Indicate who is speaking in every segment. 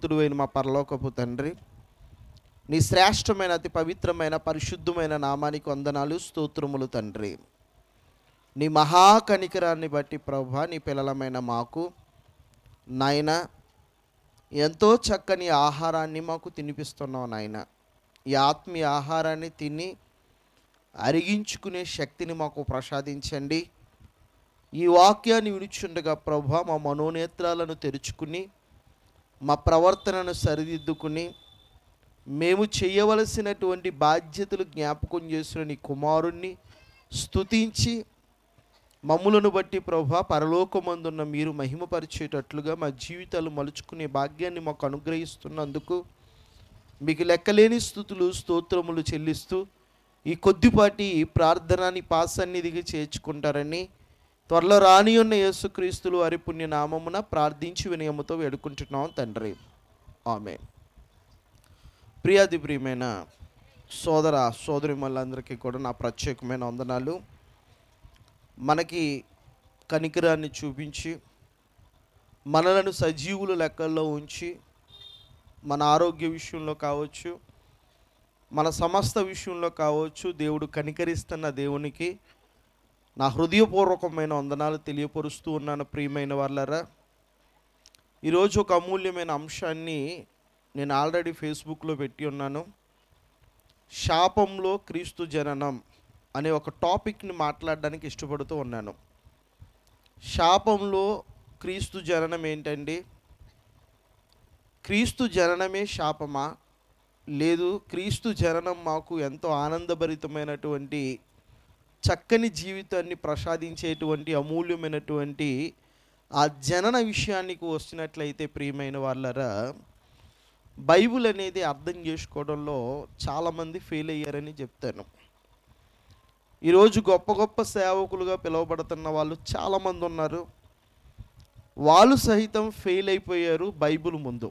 Speaker 1: పరిశుద్ధుడు అయిన మా పరలోకపు తండ్రి నీ శ్రేష్టమైన అతి పవిత్రమైన పరిశుద్ధమైన నామానికి వందనాలు స్తోత్రములు తండ్రి నీ మహాకనికరాన్ని బట్టి ప్రభా నీ పిల్లలమైన మాకు నాయన ఎంతో చక్కని ఆహారాన్ని మాకు తినిపిస్తున్నావు నాయన ఈ ఆత్మీయ ఆహారాన్ని తిని అరిగించుకునే శక్తిని మాకు ప్రసాదించండి ఈ వాక్యాన్ని విడిచుండగా ప్రభా మా మనోనేత్రాలను తెరుచుకుని మా ప్రవర్తనను సరిదిద్దుకుని మేము చేయవలసినటువంటి బాధ్యతలు జ్ఞాపకం చేసిన నీ కుమారుణ్ణి స్తుతించి మమ్ములను బట్టి ప్రభా పరలోకమందున్న మీరు మహిమపరిచేటట్లుగా మా జీవితాలు మలుచుకునే భాగ్యాన్ని మాకు అనుగ్రహిస్తున్నందుకు మీకు లెక్కలేని స్థుతులు స్తోత్రములు చెల్లిస్తూ ఈ కొద్దిపాటి ప్రార్థనని పాసన్నిధిగా చేర్చుకుంటారని త్వరలో రాని ఉన్న యేసుక్రీస్తులు వారి పుణ్య నామమున ప్రార్థించి వినయముతో వేడుకుంటున్నాం తండ్రి ఆమె ప్రియాది ప్రియమైన సోదర సోదరిమల్లందరికీ కూడా నా ప్రత్యేకమైన వందనాలు మనకి కనికరాన్ని చూపించి మనలను సజీవుల లెక్కల్లో ఉంచి మన ఆరోగ్య విషయంలో కావచ్చు మన సమస్త విషయంలో కావచ్చు దేవుడు కనికరిస్తున్న దేవునికి నా హృదయపూర్వకమైన వందనాలు తెలియపరుస్తూ ఉన్నాను ప్రియమైన వాళ్ళరా ఈరోజు ఒక అమూల్యమైన అంశాన్ని నేను ఆల్రెడీ ఫేస్బుక్లో పెట్టి ఉన్నాను శాపంలో క్రీస్తు జననం అనే ఒక టాపిక్ని మాట్లాడడానికి ఇష్టపడుతూ ఉన్నాను శాపంలో క్రీస్తు జననం ఏంటండి క్రీస్తు జననమే శాపమా లేదు క్రీస్తు జననం మాకు ఎంతో ఆనందభరితమైనటువంటి చక్కని జీవితాన్ని ప్రసాదించేటువంటి అమూల్యమైనటువంటి ఆ జనన విషయానికి వస్తున్నట్లయితే ప్రియమైన వాళ్ళరా బైబిల్ అనేది అర్థం చేసుకోవడంలో చాలామంది ఫెయిల్ అయ్యారని చెప్తాను ఈరోజు గొప్ప గొప్ప సేవకులుగా పిలువబడుతున్న వాళ్ళు చాలామంది ఉన్నారు వాళ్ళు సహితం ఫెయిల్ అయిపోయారు బైబిల్ ముందు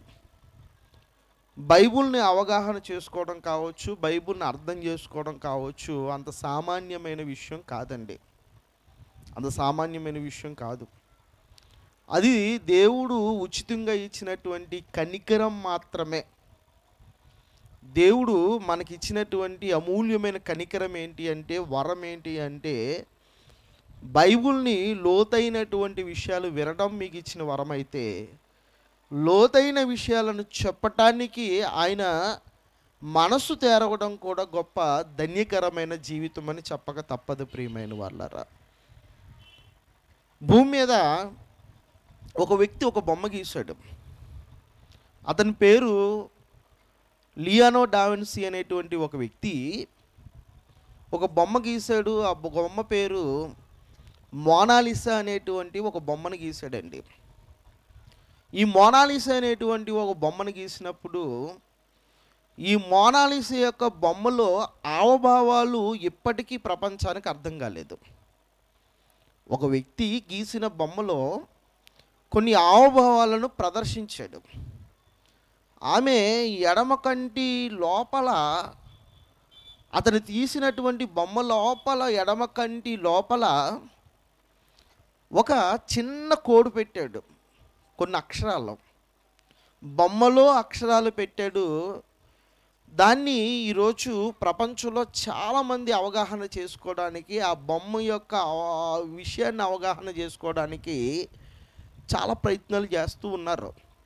Speaker 1: బైబిల్ని అవగాహన చేసుకోవడం కావచ్చు బైబిల్ని అర్థం చేసుకోవడం కావచ్చు అంత సామాన్యమైన విషయం కాదండి అంత సామాన్యమైన విషయం కాదు అది దేవుడు ఉచితంగా ఇచ్చినటువంటి కనికరం మాత్రమే దేవుడు మనకి ఇచ్చినటువంటి అమూల్యమైన కనికరం ఏంటి అంటే వరం ఏంటి అంటే బైబిల్ని లోతైనటువంటి విషయాలు వినడం మీకు ఇచ్చిన వరం అయితే లోతైన విషయాలను చెప్పటానికి ఆయన మనసు తేరవడం కూడా గొప్ప ధన్యకరమైన జీవితం అని చెప్పక తప్పదు ప్రియమైన వాళ్ళరా భూమి మీద ఒక వ్యక్తి ఒక బొమ్మ గీశాడు అతని పేరు లియానో డావిన్సీ అనేటువంటి ఒక వ్యక్తి ఒక బొమ్మ గీశాడు ఆ బొమ్మ పేరు మోనాలిసా అనేటువంటి ఒక బొమ్మను గీశాడండి ఈ మోనాలిసా అనేటువంటి ఒక బొమ్మను గీసినప్పుడు ఈ మోనాలిసా యొక్క బొమ్మలో ఆవభావాలు ఇప్పటికీ ప్రపంచానికి అర్థం కాలేదు ఒక వ్యక్తి గీసిన బొమ్మలో కొన్ని ఆవభావాలను ప్రదర్శించాడు ఆమె ఎడమ కంటి లోపల అతను తీసినటువంటి బొమ్మ లోపల ఎడమ కంటి లోపల ఒక చిన్న కోడు పెట్టాడు కొన్ని అక్షరాలు బొమ్మలో అక్షరాలు పెట్టాడు దాన్ని ఈరోజు ప్రపంచంలో చాలామంది అవగాహన చేసుకోవడానికి ఆ బొమ్మ యొక్క ఆ విషయాన్ని అవగాహన చేసుకోవడానికి చాలా ప్రయత్నాలు చేస్తూ ఉన్నారు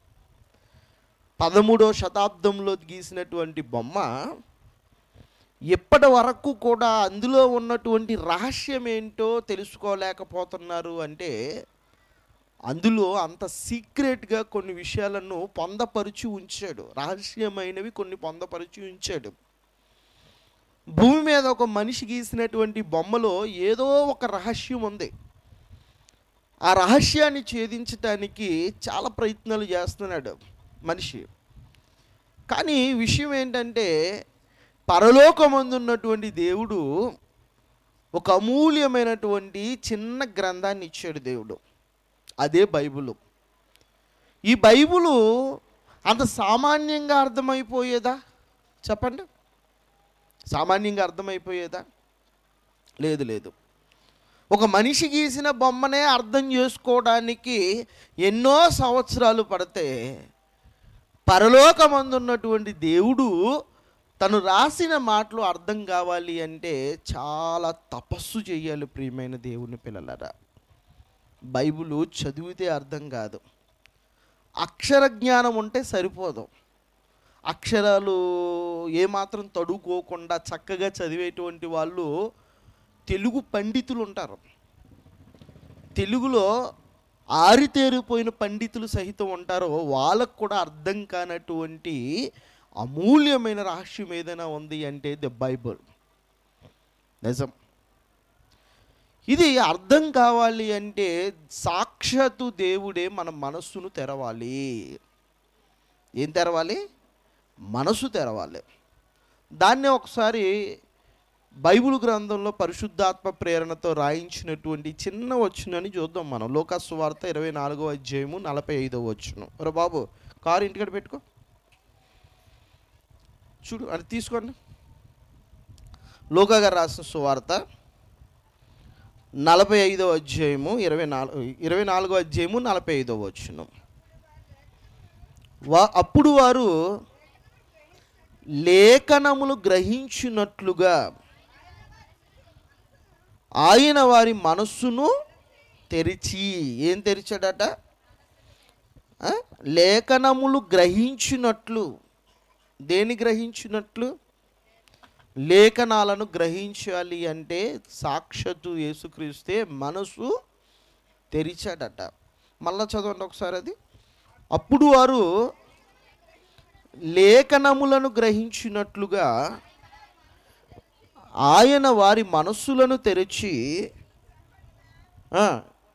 Speaker 1: పదమూడవ శతాబ్దంలో గీసినటువంటి బొమ్మ ఇప్పటి వరకు కూడా అందులో ఉన్నటువంటి రహస్యం ఏంటో తెలుసుకోలేకపోతున్నారు అంటే అందులో అంత సీక్రెట్గా కొన్ని విషయాలను పొందపరిచి ఉంచాడు రహస్యమైనవి కొన్ని పొందపరిచి ఉంచాడు భూమి మీద ఒక మనిషి గీసినటువంటి బొమ్మలో ఏదో ఒక రహస్యం ఉంది ఆ రహస్యాన్ని ఛేదించడానికి చాలా ప్రయత్నాలు చేస్తున్నాడు మనిషి కానీ విషయం ఏంటంటే పరలోకమందున్నటువంటి దేవుడు ఒక అమూల్యమైనటువంటి చిన్న గ్రంథాన్ని ఇచ్చాడు దేవుడు అదే బైబిలు ఈ బైబిలు అంత సామాన్యంగా అర్థమైపోయేదా చెప్పండి సామాన్యంగా అర్థమైపోయేదా లేదు లేదు ఒక మనిషి గీసిన బొమ్మనే అర్థం చేసుకోవడానికి ఎన్నో సంవత్సరాలు పడితే పరలోకమందున్నటువంటి దేవుడు తను రాసిన మాటలు అర్థం కావాలి అంటే చాలా తపస్సు చేయాలి ప్రియమైన దేవుని పిల్లలరా బైబిల్ చదివితే అర్థం కాదు అక్షర జ్ఞానం ఉంటే సరిపోదు అక్షరాలు ఏమాత్రం తడుకోకుండా చక్కగా చదివేటువంటి వాళ్ళు తెలుగు పండితులు ఉంటారు తెలుగులో ఆరితేరిపోయిన పండితులు సహితం ఉంటారో వాళ్ళకు కూడా అర్థం కానటువంటి అమూల్యమైన రహస్యం ఏదైనా ఉంది అంటే ద బైబుల్ నిజం ఇది అర్థం కావాలి అంటే సాక్షాత్తు దేవుడే మన మనస్సును తెరవాలి ఏం తెరవాలి మనసు తెరవాలి దాన్ని ఒకసారి బైబిల్ గ్రంథంలో పరిశుద్ధాత్మ ప్రేరణతో రాయించినటువంటి చిన్న వచ్చునని చూద్దాం మనం లోకాసు వార్త ఇరవై నాలుగో అధ్యాయము నలభై ఐదో వచ్చును రే బాబు కారు ఇంటికడ పెట్టుకో చూడు అది తీసుకోండి లోకా గారు రాసిన సువార్త నలభై ఐదో అధ్యాయము ఇరవై నాలుగు ఇరవై నాలుగో అధ్యాయము నలభై ఐదో వచ్చును వా అప్పుడు వారు లేఖనములు గ్రహించినట్లుగా ఆయన వారి మనస్సును తెరిచి ఏం తెరిచాడట ఆ? లేఖనములు గ్రహించినట్లు దేని గ్రహించినట్లు లేఖనాలను గ్రహించాలి అంటే సాక్షాత్తు యేసుక్రీస్తే మనసు తెరిచాడట మళ్ళా చదవండి ఒకసారి అది అప్పుడు వారు లేఖనములను గ్రహించినట్లుగా ఆయన వారి మనస్సులను తెరిచి ఆ,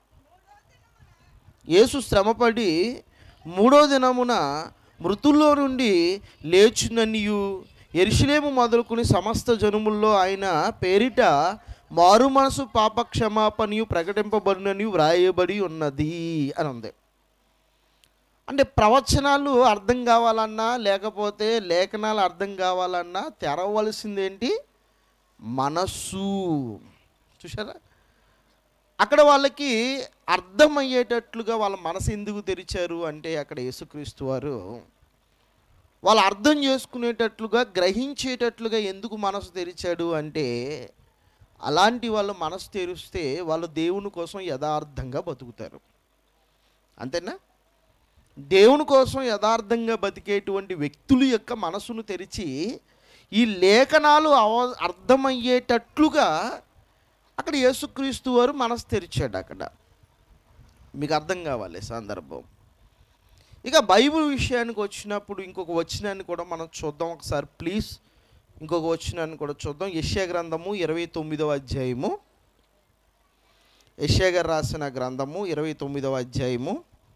Speaker 1: యేసు శ్రమపడి మూడో దినమున మృతుల్లో నుండి లేచుననియు ఎరుషులేము మొదలుకుని సమస్త జనుముల్లో ఆయన పేరిట మారు మనసు పాప క్షమాపణయు ప్రకటింపబడినని వ్రాయబడి ఉన్నది అని ఉంది అంటే ప్రవచనాలు అర్థం కావాలన్నా లేకపోతే లేఖనాలు అర్థం కావాలన్నా తెరవలసిందేంటి మనస్సు చూసారా అక్కడ వాళ్ళకి అర్థమయ్యేటట్లుగా వాళ్ళ మనసు ఎందుకు తెరిచారు అంటే అక్కడ యేసుక్రీస్తు వారు వాళ్ళు అర్థం చేసుకునేటట్లుగా గ్రహించేటట్లుగా ఎందుకు మనసు తెరిచాడు అంటే అలాంటి వాళ్ళు మనసు తెరిస్తే వాళ్ళు దేవుని కోసం యథార్థంగా బతుకుతారు అంతేనా దేవుని కోసం యథార్థంగా బతికేటువంటి వ్యక్తుల యొక్క మనసును తెరిచి ఈ లేఖనాలు అవ అర్థమయ్యేటట్లుగా అక్కడ యేసుక్రీస్తు వారు మనసు తెరిచాడు అక్కడ మీకు అర్థం కావాలి సందర్భం ఇక బైబిల్ విషయానికి వచ్చినప్పుడు ఇంకొక వచనాన్ని కూడా మనం చూద్దాం ఒకసారి ప్లీజ్ ఇంకొక వచనాన్ని కూడా చూద్దాం యశ్యా గ్రంథము ఇరవై తొమ్మిదవ అధ్యాయము యశ్యా గారు రాసిన గ్రంథము ఇరవై తొమ్మిదవ అధ్యాయము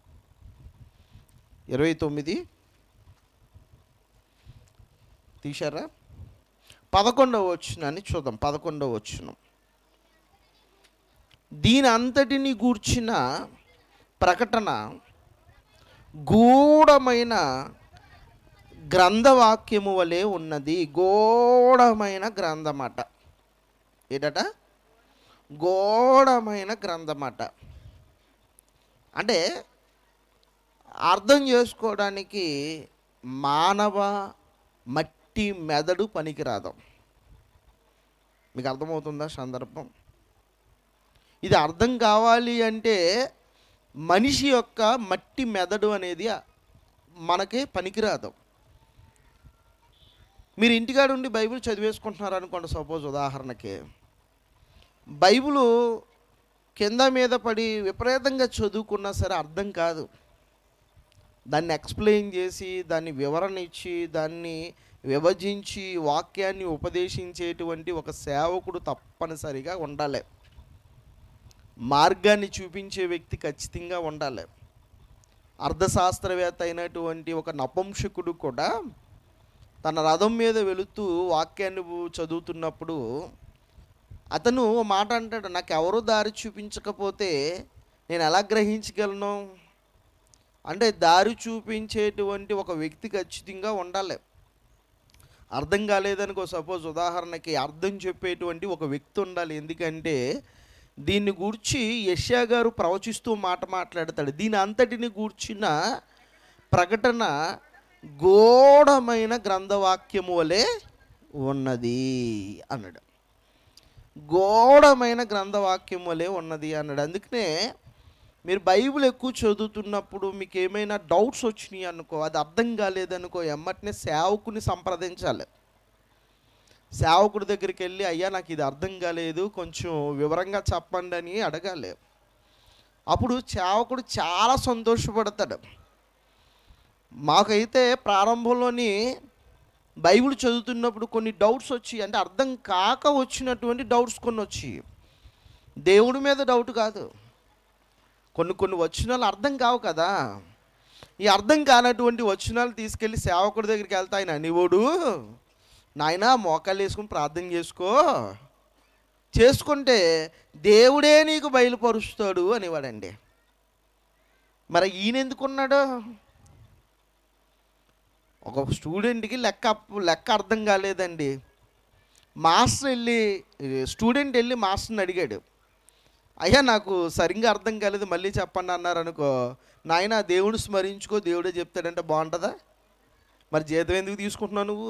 Speaker 1: ఇరవై తొమ్మిది తీశారా పదకొండవ వచ్చునని చూద్దాం పదకొండవ వచ్చును దీని అంతటిని గూర్చిన ప్రకటన గూఢమైన గ్రంథవాక్యము వలె ఉన్నది గూఢమైన గ్రంథమట ఏంటట గూఢమైన గ్రంథమట అంటే అర్థం చేసుకోవడానికి మానవ మట్టి మెదడు పనికిరాదు మీకు అర్థమవుతుందా సందర్భం ఇది అర్థం కావాలి అంటే మనిషి యొక్క మట్టి మెదడు అనేది మనకి పనికిరాదు మీరు ఇంటికాడ ఉండి బైబిల్ చదివేసుకుంటున్నారు అనుకోండి సపోజ్ ఉదాహరణకి బైబిల్ కింద మీద పడి విపరీతంగా చదువుకున్నా సరే అర్థం కాదు దాన్ని ఎక్స్ప్లెయిన్ చేసి దాన్ని వివరణ ఇచ్చి దాన్ని విభజించి వాక్యాన్ని ఉపదేశించేటువంటి ఒక సేవకుడు తప్పనిసరిగా ఉండాలి మార్గాన్ని చూపించే వ్యక్తి ఖచ్చితంగా ఉండాలి అర్థశాస్త్రవేత్త అయినటువంటి ఒక నపుంసకుడు కూడా తన రథం మీద వెళుతూ వాక్యాన్ని చదువుతున్నప్పుడు అతను ఓ మాట అంటాడు నాకు ఎవరు దారి చూపించకపోతే నేను ఎలా గ్రహించగలను అంటే దారి చూపించేటువంటి ఒక వ్యక్తి ఖచ్చితంగా ఉండాలి అర్థం కాలేదనుకో సపోజ్ ఉదాహరణకి అర్థం చెప్పేటువంటి ఒక వ్యక్తి ఉండాలి ఎందుకంటే దీన్ని గూర్చి యష్యా గారు ప్రవచిస్తూ మాట మాట్లాడతాడు దీని అంతటిని గూర్చిన ప్రకటన గోడమైన గ్రంథవాక్యము వలె ఉన్నది అన్నాడు గోడమైన గ్రంథవాక్యం వలె ఉన్నది అన్నాడు అందుకనే మీరు బైబిల్ ఎక్కువ చదువుతున్నప్పుడు మీకు ఏమైనా డౌట్స్ వచ్చినాయి అనుకో అది అర్థం కాలేదనుకో ఎమ్మటనే సేవకుని సంప్రదించాలి సేవకుడి దగ్గరికి వెళ్ళి అయ్యా నాకు ఇది అర్థం కాలేదు కొంచెం వివరంగా చెప్పండి అని అడగాలి అప్పుడు సేవకుడు చాలా సంతోషపడతాడు మాకైతే ప్రారంభంలోని బైబిల్ చదువుతున్నప్పుడు కొన్ని డౌట్స్ వచ్చి అంటే అర్థం కాక వచ్చినటువంటి డౌట్స్ కొన్ని వచ్చి దేవుడి మీద డౌట్ కాదు కొన్ని కొన్ని వచనాలు అర్థం కావు కదా ఈ అర్థం కానటువంటి వచనాలు తీసుకెళ్ళి సేవకుడి దగ్గరికి వెళ్తా ఆయన నీవుడు నాయనా మోకాళ్ళు వేసుకుని ప్రార్థన చేసుకో చేసుకుంటే దేవుడే నీకు బయలుపరుస్తాడు అనేవాడండి మరి ఈయన ఎందుకున్నాడు ఒక స్టూడెంట్కి లెక్క అప్- లెక్క అర్థం కాలేదండి మాస్టర్ వెళ్ళి స్టూడెంట్ వెళ్ళి మాస్టర్ని అడిగాడు అయ్యా నాకు సరిగ్గా అర్థం కాలేదు మళ్ళీ చెప్పండి అన్నారు అనుకో నాయన దేవుడు స్మరించుకో దేవుడే చెప్తాడంటే బాగుంటుందా మరి జీతం ఎందుకు తీసుకుంటున్నావు నువ్వు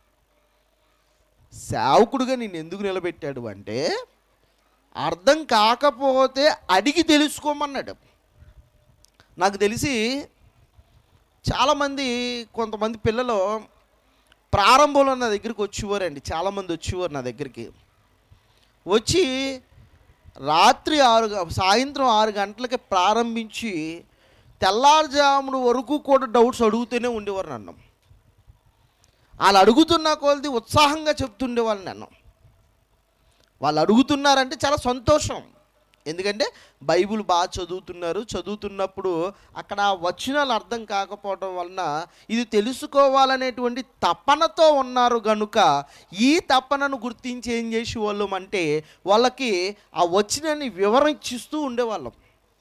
Speaker 1: సేవకుడుగా నేను ఎందుకు నిలబెట్టాడు అంటే అర్థం కాకపోతే అడిగి తెలుసుకోమన్నాడు నాకు తెలిసి చాలామంది కొంతమంది పిల్లలు ప్రారంభంలో నా దగ్గరికి వచ్చేవారండి చాలామంది వచ్చేవారు నా దగ్గరికి వచ్చి రాత్రి ఆరు గ- సాయంత్రం ఆరు గంటలకి ప్రారంభించి తెల్లారుజామున వరకు కూడా డౌట్స్ అడుగుతూనే ఉండేవారు నన్ను వాళ్ళు అడుగుతున్న కొలది ఉత్సాహంగా చెప్తుండేవాళ్ళు నన్ను వాళ్ళు అడుగుతున్నారంటే చాలా సంతోషం ఎందుకంటే బైబిల్ బాగా చదువుతున్నారు చదువుతున్నప్పుడు అక్కడ ఆ వచనాలు అర్థం కాకపోవడం వలన ఇది తెలుసుకోవాలనేటువంటి తపనతో ఉన్నారు గనుక ఈ తపనను గుర్తించి ఏం చేసేవాళ్ళం అంటే వాళ్ళకి ఆ వచనాన్ని వివరించిస్తూ ఉండేవాళ్ళం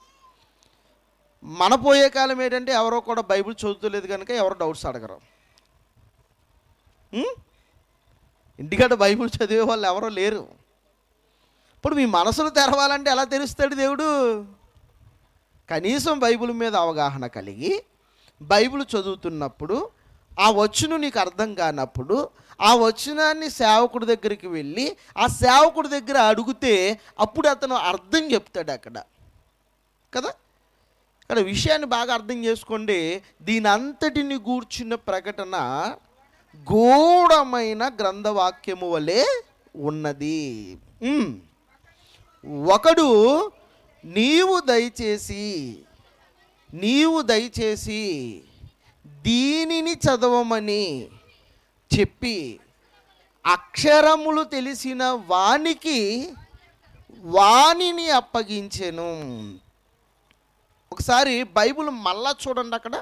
Speaker 1: మన పోయే కాలం ఏంటంటే ఎవరో కూడా బైబిల్ చదువుతలేదు కనుక ఎవరో డౌట్స్ అడగరు ఉం? ఇంటికాడ బైబిల్ చదివే వాళ్ళు ఎవరో లేరు ఇప్పుడు మీ మనసును తెరవాలంటే ఎలా తెరుస్తాడు దేవుడు కనీసం బైబిల్ మీద అవగాహన కలిగి బైబిల్ చదువుతున్నప్పుడు ఆ వచ్చును నీకు అర్థం కానప్పుడు ఆ వచనాన్ని సేవకుడి దగ్గరికి వెళ్ళి ఆ సేవకుడి దగ్గర అడిగితే అప్పుడు అతను అర్థం చెప్తాడు అక్కడ కదా ఇక్కడ విషయాన్ని బాగా అర్థం చేసుకోండి దీని అంతటిని గూర్చిన ప్రకటన గూఢమైన గ్రంథవాక్యము వలె ఉన్నది ఉమ్. ఒకడు నీవు దయచేసి నీవు దయచేసి దీనిని చదవమని చెప్పి అక్షరములు తెలిసిన వానికి వాణిని అప్పగించెను ఒకసారి బైబిల్ మళ్ళా చూడండి అక్కడ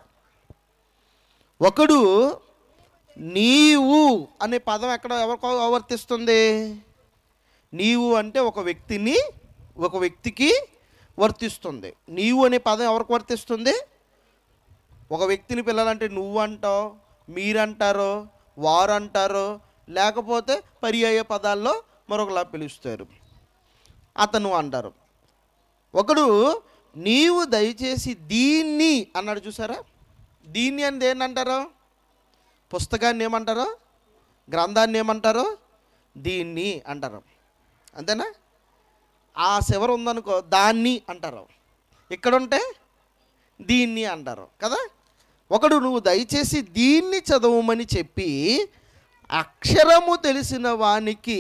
Speaker 1: ఒకడు నీవు అనే పదం ఎక్కడ ఎవరికి వర్తిస్తుంది నీవు అంటే ఒక వ్యక్తిని ఒక వ్యక్తికి వర్తిస్తుంది నీవు అనే పదం ఎవరికి వర్తిస్తుంది ఒక వ్యక్తిని పిల్లలంటే నువ్వు అంటావు మీరంటారో వారు అంటారో లేకపోతే పర్యాయ పదాల్లో మరొకలా పిలుస్తారు అతను అంటారు ఒకడు నీవు దయచేసి దీన్ని అన్నాడు చూసారా దీన్ని అని దేన్ని అంటారు పుస్తకాన్ని ఏమంటారు గ్రంథాన్ని ఏమంటారు దీన్ని అంటారు అంతేనా ఆ శివరు ఉందనుకో దాన్ని అంటారు ఇక్కడ ఉంటే దీన్ని అంటారు కదా ఒకడు నువ్వు దయచేసి దీన్ని చదవమని చెప్పి అక్షరము తెలిసిన వానికి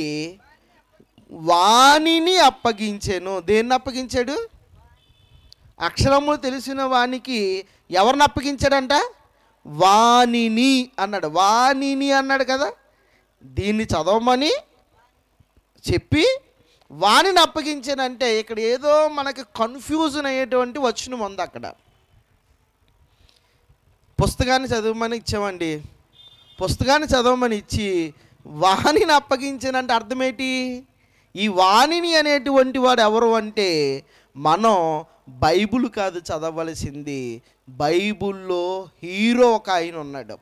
Speaker 1: వాణిని అప్పగించాను దేన్ని అప్పగించాడు అక్షరము తెలిసిన వానికి ఎవరిని అప్పగించాడంట వాణిని అన్నాడు వాణిని అన్నాడు కదా దీన్ని చదవమని చెప్పి వాణిని అప్పగించానంటే ఇక్కడ ఏదో మనకి కన్ఫ్యూజన్ అయ్యేటువంటి వచనం ఉంది అక్కడ పుస్తకాన్ని చదవమని ఇచ్చామండి పుస్తకాన్ని చదవమని ఇచ్చి వాణిని అప్పగించానంటే అర్థమేంటి ఈ వాణిని అనేటువంటి వాడు ఎవరు అంటే మనం బైబుల్ కాదు చదవలసింది బైబుల్లో హీరో ఒక ఆయన ఉన్నాడు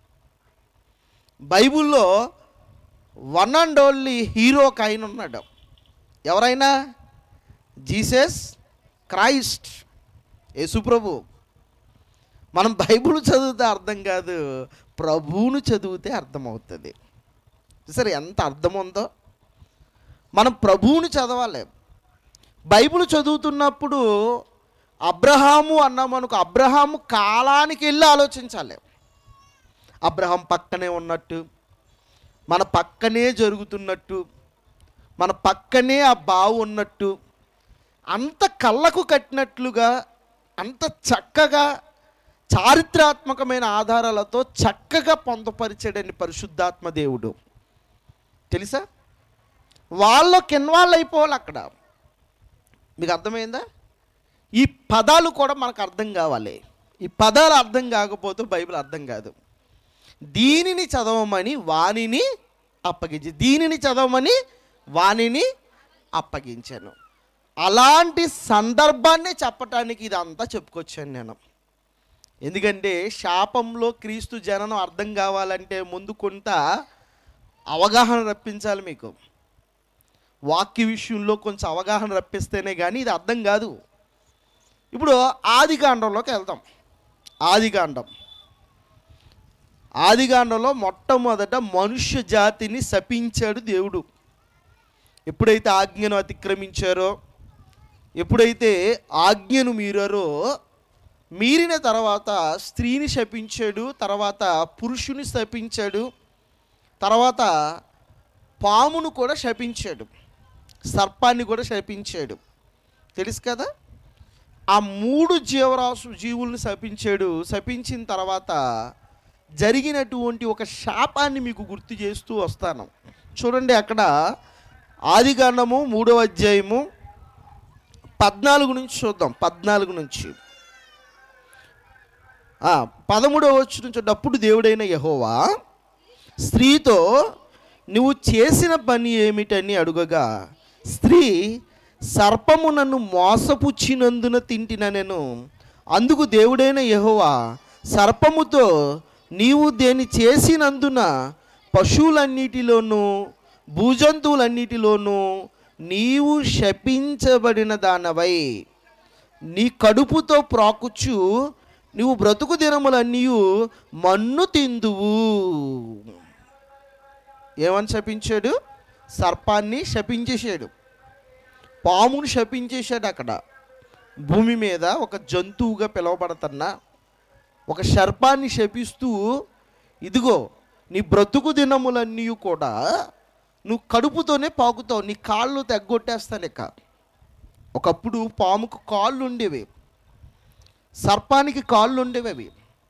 Speaker 1: బైబుల్లో వన్ అండ్ ఓన్లీ హీరో ఒక ఆయన ఉన్నాడు ఎవరైనా జీసస్ క్రైస్ట్ యేసుప్రభు మనం బైబిల్ చదివితే అర్థం కాదు ప్రభువును చదివితే అర్థమవుతుంది సరే ఎంత అర్థం ఉందో మనం ప్రభువుని చదవాలి బైబిల్ చదువుతున్నప్పుడు అబ్రహాము అన్నామనుకో అబ్రహాము కాలానికి వెళ్ళి ఆలోచించాలి అబ్రహాం పక్కనే ఉన్నట్టు మన పక్కనే జరుగుతున్నట్టు మన పక్కనే ఆ బావు ఉన్నట్టు అంత కళ్ళకు కట్టినట్లుగా అంత చక్కగా చారిత్రాత్మకమైన ఆధారాలతో చక్కగా పొందపరిచాడండి పరిశుద్ధాత్మ దేవుడు తెలుసా వాళ్ళకి ఇన్వాల్వ్ అయిపోవాలి అక్కడ మీకు అర్థమైందా ఈ పదాలు కూడా మనకు అర్థం కావాలి ఈ పదాలు అర్థం కాకపోతే బైబిల్ అర్థం కాదు దీనిని చదవమని వాణిని అప్పగించి దీనిని చదవమని వాణిని అప్పగించాను అలాంటి సందర్భాన్ని చెప్పటానికి ఇదంతా చెప్పుకొచ్చాను నేను ఎందుకంటే శాపంలో క్రీస్తు జననం అర్థం కావాలంటే ముందు కొంత అవగాహన రప్పించాలి మీకు వాక్య విషయంలో కొంచెం అవగాహన రప్పిస్తేనే కానీ ఇది అర్థం కాదు ఇప్పుడు ఆదికాండంలోకి వెళ్తాం ఆదికాండం ఆదికాండంలో మొట్టమొదట మనుష్య జాతిని శపించాడు దేవుడు ఎప్పుడైతే ఆజ్ఞను అతిక్రమించారో ఎప్పుడైతే ఆజ్ఞను మీరారో మీరిన తర్వాత స్త్రీని శపించాడు తర్వాత పురుషుని శపించాడు తర్వాత పామును కూడా శపించాడు సర్పాన్ని కూడా శపించాడు తెలుసు కదా ఆ మూడు జీవరాశు జీవుల్ని శపించాడు శపించిన తర్వాత జరిగినటువంటి ఒక శాపాన్ని మీకు గుర్తు చేస్తూ వస్తాను చూడండి అక్కడ ఆదికాండము మూడవ అధ్యాయము పద్నాలుగు నుంచి చూద్దాం పద్నాలుగు నుంచి ఆ, పదమూడవ వచ్చి నుంచి అప్పుడు దేవుడైన యహోవా స్త్రీతో నువ్వు చేసిన పని ఏమిటని అడుగగా స్త్రీ సర్పము నన్ను మోసపుచ్చినందున తింటిన నేను అందుకు దేవుడైన యెహోవా సర్పముతో నీవు దేని చేసినందున పశువులన్నిటిలోనూ భూజంతువులన్నిటిలోనూ నీవు శపించబడిన దానవై నీ కడుపుతో ప్రాకుచు నీవు బ్రతుకు దినములన్నీ మన్ను తిందువు ఏమని శపించాడు సర్పాన్ని శపించేశాడు పామును శపించేశాడు అక్కడ భూమి మీద ఒక జంతువుగా పిలువబడుతున్న ఒక సర్పాన్ని శపిస్తూ ఇదిగో నీ బ్రతుకు దినములన్నీ కూడా నువ్వు కడుపుతోనే పాకుతావు నీ కాళ్ళు తెగ్గొట్టేస్తాను ఇక ఒకప్పుడు పాముకు కాళ్ళు ఉండేవి సర్పానికి కాళ్ళు ఉండేవి అవి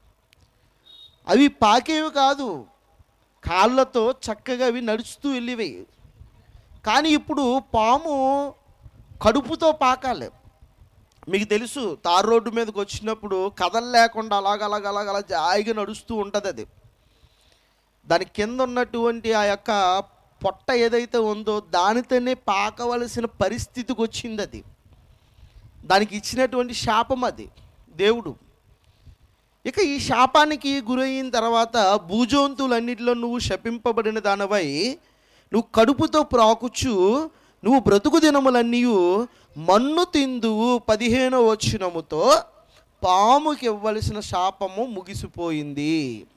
Speaker 1: అవి పాకేవి కాదు కాళ్ళతో చక్కగా అవి నడుస్తూ వెళ్ళేవి కానీ ఇప్పుడు పాము కడుపుతో పాకాలి మీకు తెలుసు తార్ రోడ్డు మీదకి వచ్చినప్పుడు కథలు లేకుండా అలాగ అలాగ అలాగ అలా జాయిగా నడుస్తూ ఉంటుంది అది దాని కింద ఉన్నటువంటి ఆ యొక్క పొట్ట ఏదైతే ఉందో దానితోనే పాకవలసిన పరిస్థితికి వచ్చింది అది దానికి ఇచ్చినటువంటి శాపం అది దేవుడు ఇక ఈ శాపానికి గురైన తర్వాత భూజంతువులన్నిటిలో నువ్వు శపింపబడిన దానవై నువ్వు కడుపుతో ప్రాకుచు నువ్వు బ్రతుకు దినములన్నీ మన్ను తిందువు పదిహేనో వచ్చినముతో పాముకి ఇవ్వవలసిన శాపము ముగిసిపోయింది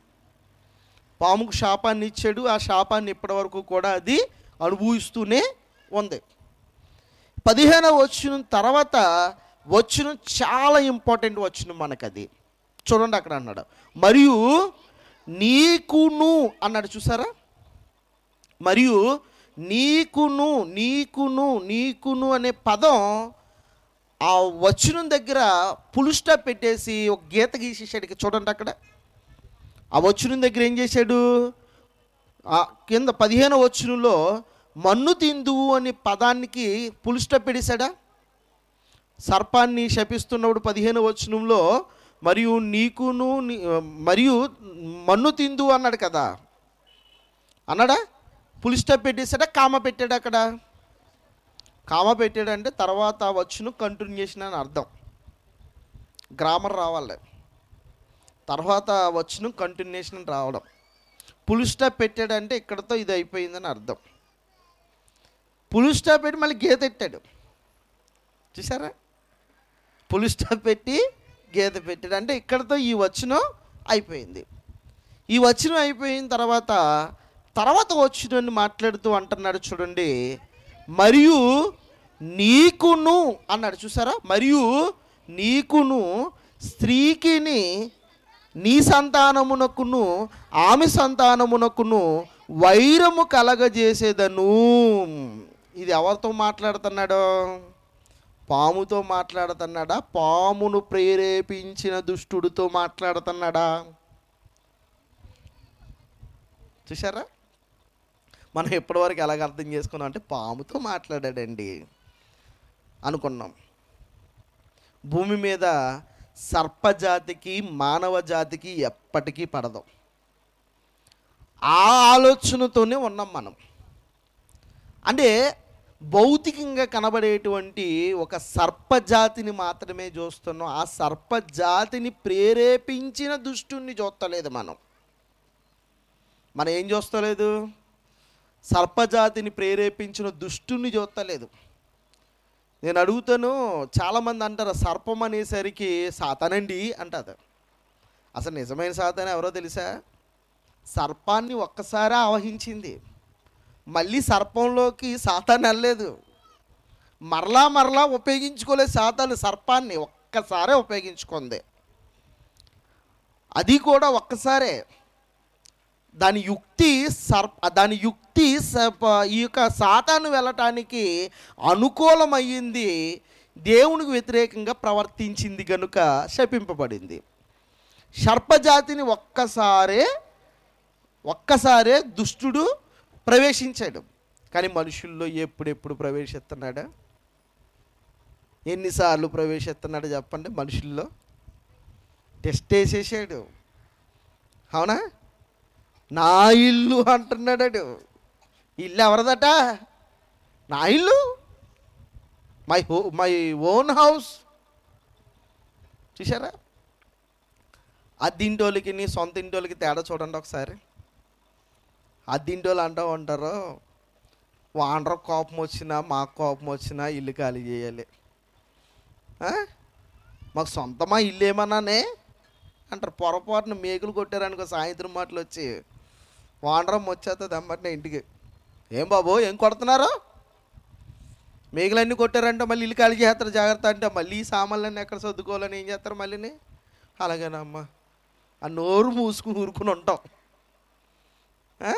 Speaker 1: పాముకు శాపాన్ని ఇచ్చాడు ఆ శాపాన్ని ఇప్పటివరకు కూడా అది అనుభవిస్తూనే ఉంది పదిహేనవ వచ్చిన తర్వాత వచ్చిన చాలా ఇంపార్టెంట్ వచ్చిన మనకు అది చూడండి అక్కడ అన్నాడు మరియు నీకును అన్నాడు చూసారా మరియు నీకును నీకును నీకును అనే పదం ఆ వచనం దగ్గర పులు స్టాప్ పెట్టేసి ఒక గీత గీసేసాడు ఇక చూడండి అక్కడ ఆ వచనం దగ్గర ఏం చేశాడు ఆ కింద పదిహేను వచనంలో మన్ను తిందువు అనే పదానికి పులు స్టాప్ పెట్టేశాడా సర్పాన్ని శపిస్తున్నప్పుడు పదిహేను వచనంలో మరియు నీకును నీ- మరియు మన్ను తిందు అన్నాడు కదా అన్నాడా పులి స్టాప్ పెట్టేశాడా కామ పెట్టాడు అక్కడ కామ పెట్టాడంటే తర్వాత వచ్చును కంటిన్యూషన్ అని అర్థం గ్రామర్ రావాలి తర్వాత వచ్చును కంటిన్యూషన్ అని రావడం పులి స్టాప్ పెట్టాడంటే ఇక్కడతో ఇది అయిపోయిందని అర్థం పులి స్టాప్ పెట్టి మళ్ళీ గీత ఎట్టాడు చూసారా పులి స్టాప్ పెట్టి గీత పెట్టాడు అంటే ఇక్కడతో ఈ వచనం అయిపోయింది ఈ వచనం అయిపోయిన తర్వాత తర్వాత వచ్చిన మాట్లాడుతూ అంటున్నాడు చూడండి మరియు నీకును అన్నాడు చూసారా మరియు నీకును స్త్రీకిని నీ సంతానమునకును ఆమె సంతానమునకును వైరము కలగజేసేదను ఇది ఎవరితో మాట్లాడుతున్నాడు పాముతో మాట్లాడుతున్నాడా పామును ప్రేరేపించిన దుష్టుడితో మాట్లాడుతున్నాడా చూసారా మనం ఎప్పటివరకు ఎలాగ అర్థం చేసుకున్నాం అంటే పాముతో మాట్లాడాడండి అనుకున్నాం భూమి మీద సర్పజాతికి మానవ జాతికి ఎప్పటికీ పడదు ఆ ఆలోచనతోనే ఉన్నాం మనం అంటే భౌతికంగా కనబడేటువంటి ఒక సర్పజాతిని మాత్రమే చూస్తున్నాం ఆ సర్పజాతిని ప్రేరేపించిన దుష్టుణ్ణి చూస్తలేదు మనం మనం ఏం చూస్తలేదు సర్పజాతిని ప్రేరేపించిన దుష్టుణ్ణి చూస్తలేదు నేను అడుగుతాను చాలామంది అంటారు సర్పం అనేసరికి సాతానండి అంటారు అసలు నిజమైన సాతాన్ ఎవరో తెలుసా సర్పాన్ని ఒక్కసారి ఆవహించింది మళ్ళీ సర్పంలోకి సాతాన్ వెళ్ళలేదు మరలా మరలా ఉపయోగించుకోలేదు సాతాను సర్పాన్ని ఒక్కసారే ఉపయోగించుకుంది అది కూడా ఒక్కసారే దాని యుక్తి సర్ప దాని యుక్తి సర్ప- ఈ యొక్క సాతాను వెళ్ళటానికి అనుకూలమయ్యింది దేవునికి వ్యతిరేకంగా ప్రవర్తించింది కనుక శపింపబడింది సర్పజాతిని ఒక్కసారే ఒక్కసారే దుష్టుడు ప్రవేశించాడు కానీ మనుషుల్లో ఎప్పుడెప్పుడు ప్రవేశిస్తున్నాడా ఎన్నిసార్లు ప్రవేశిస్తున్నాడు చెప్పండి మనుషుల్లో టెస్ట్ వేసేసాడు అవునా నా ఇల్లు అంటున్నాడు ఇల్లు ఎవరిదట నా ఇల్లు my oh my own house చూసారా అద్దింటోళ్ళకి నీ సొంత ఇంటోళ్ళకి తేడా చూడండి ఒకసారి అద్దింటోళ్ళు అంటూ ఉంటారు వాండ్ర కోపం వచ్చినా మాకు కోపం వచ్చినా ఇల్లు ఖాళీ చేయాలి ఆ? మాకు సొంతమా ఇల్లు ఏమన్నానే అంటారు పొరపాటున మేకులు కొట్టారనుకో సాయంత్రం మాటలు వచ్చి వాండ్రం వచ్చేస్తుంది అమ్మటినే ఇంటికి ఏం బాబు ఏం కొడుతున్నారు మేకలన్నీ కొట్టారంటే మళ్ళీ ఇల్లు ఖాళీ చేస్తారు జాగ్రత్త అంటే మళ్ళీ ఈ సామాన్లన్నీ ఎక్కడ సర్దుకోవాలని ఏం చేస్తారు మళ్ళీని అలాగేనమ్మా ఆ నోరు మూసుకుని ఊరుకుని ఉంటాం ఆ?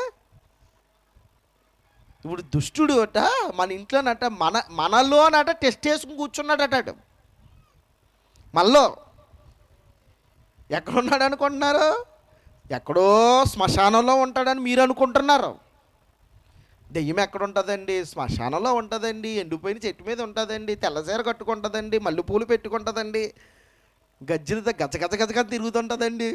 Speaker 1: ఇప్పుడు దుష్టుడు అట మన ఇంట్లోనట మన మనలోనట టెస్ట్ చేసుకుని కూర్చున్నాడట అటు. మనలో ఎక్కడున్నాడు అనుకుంటున్నారు ఎక్కడో శ్మశానంలో ఉంటాడని మీరు అనుకుంటున్నారు దెయ్యం ఎక్కడ ఉంటుందండి శ్మశానంలో ఉంటుందండి ఎండిపోయిన చెట్టు మీద ఉంటుందండి తెల్లసీర కట్టుకుంటుందండి మల్లెపూలు పెట్టుకుంటుందండి గజ్జలతో గజ గజ గజ గజ తిరుగుతుంటుందండి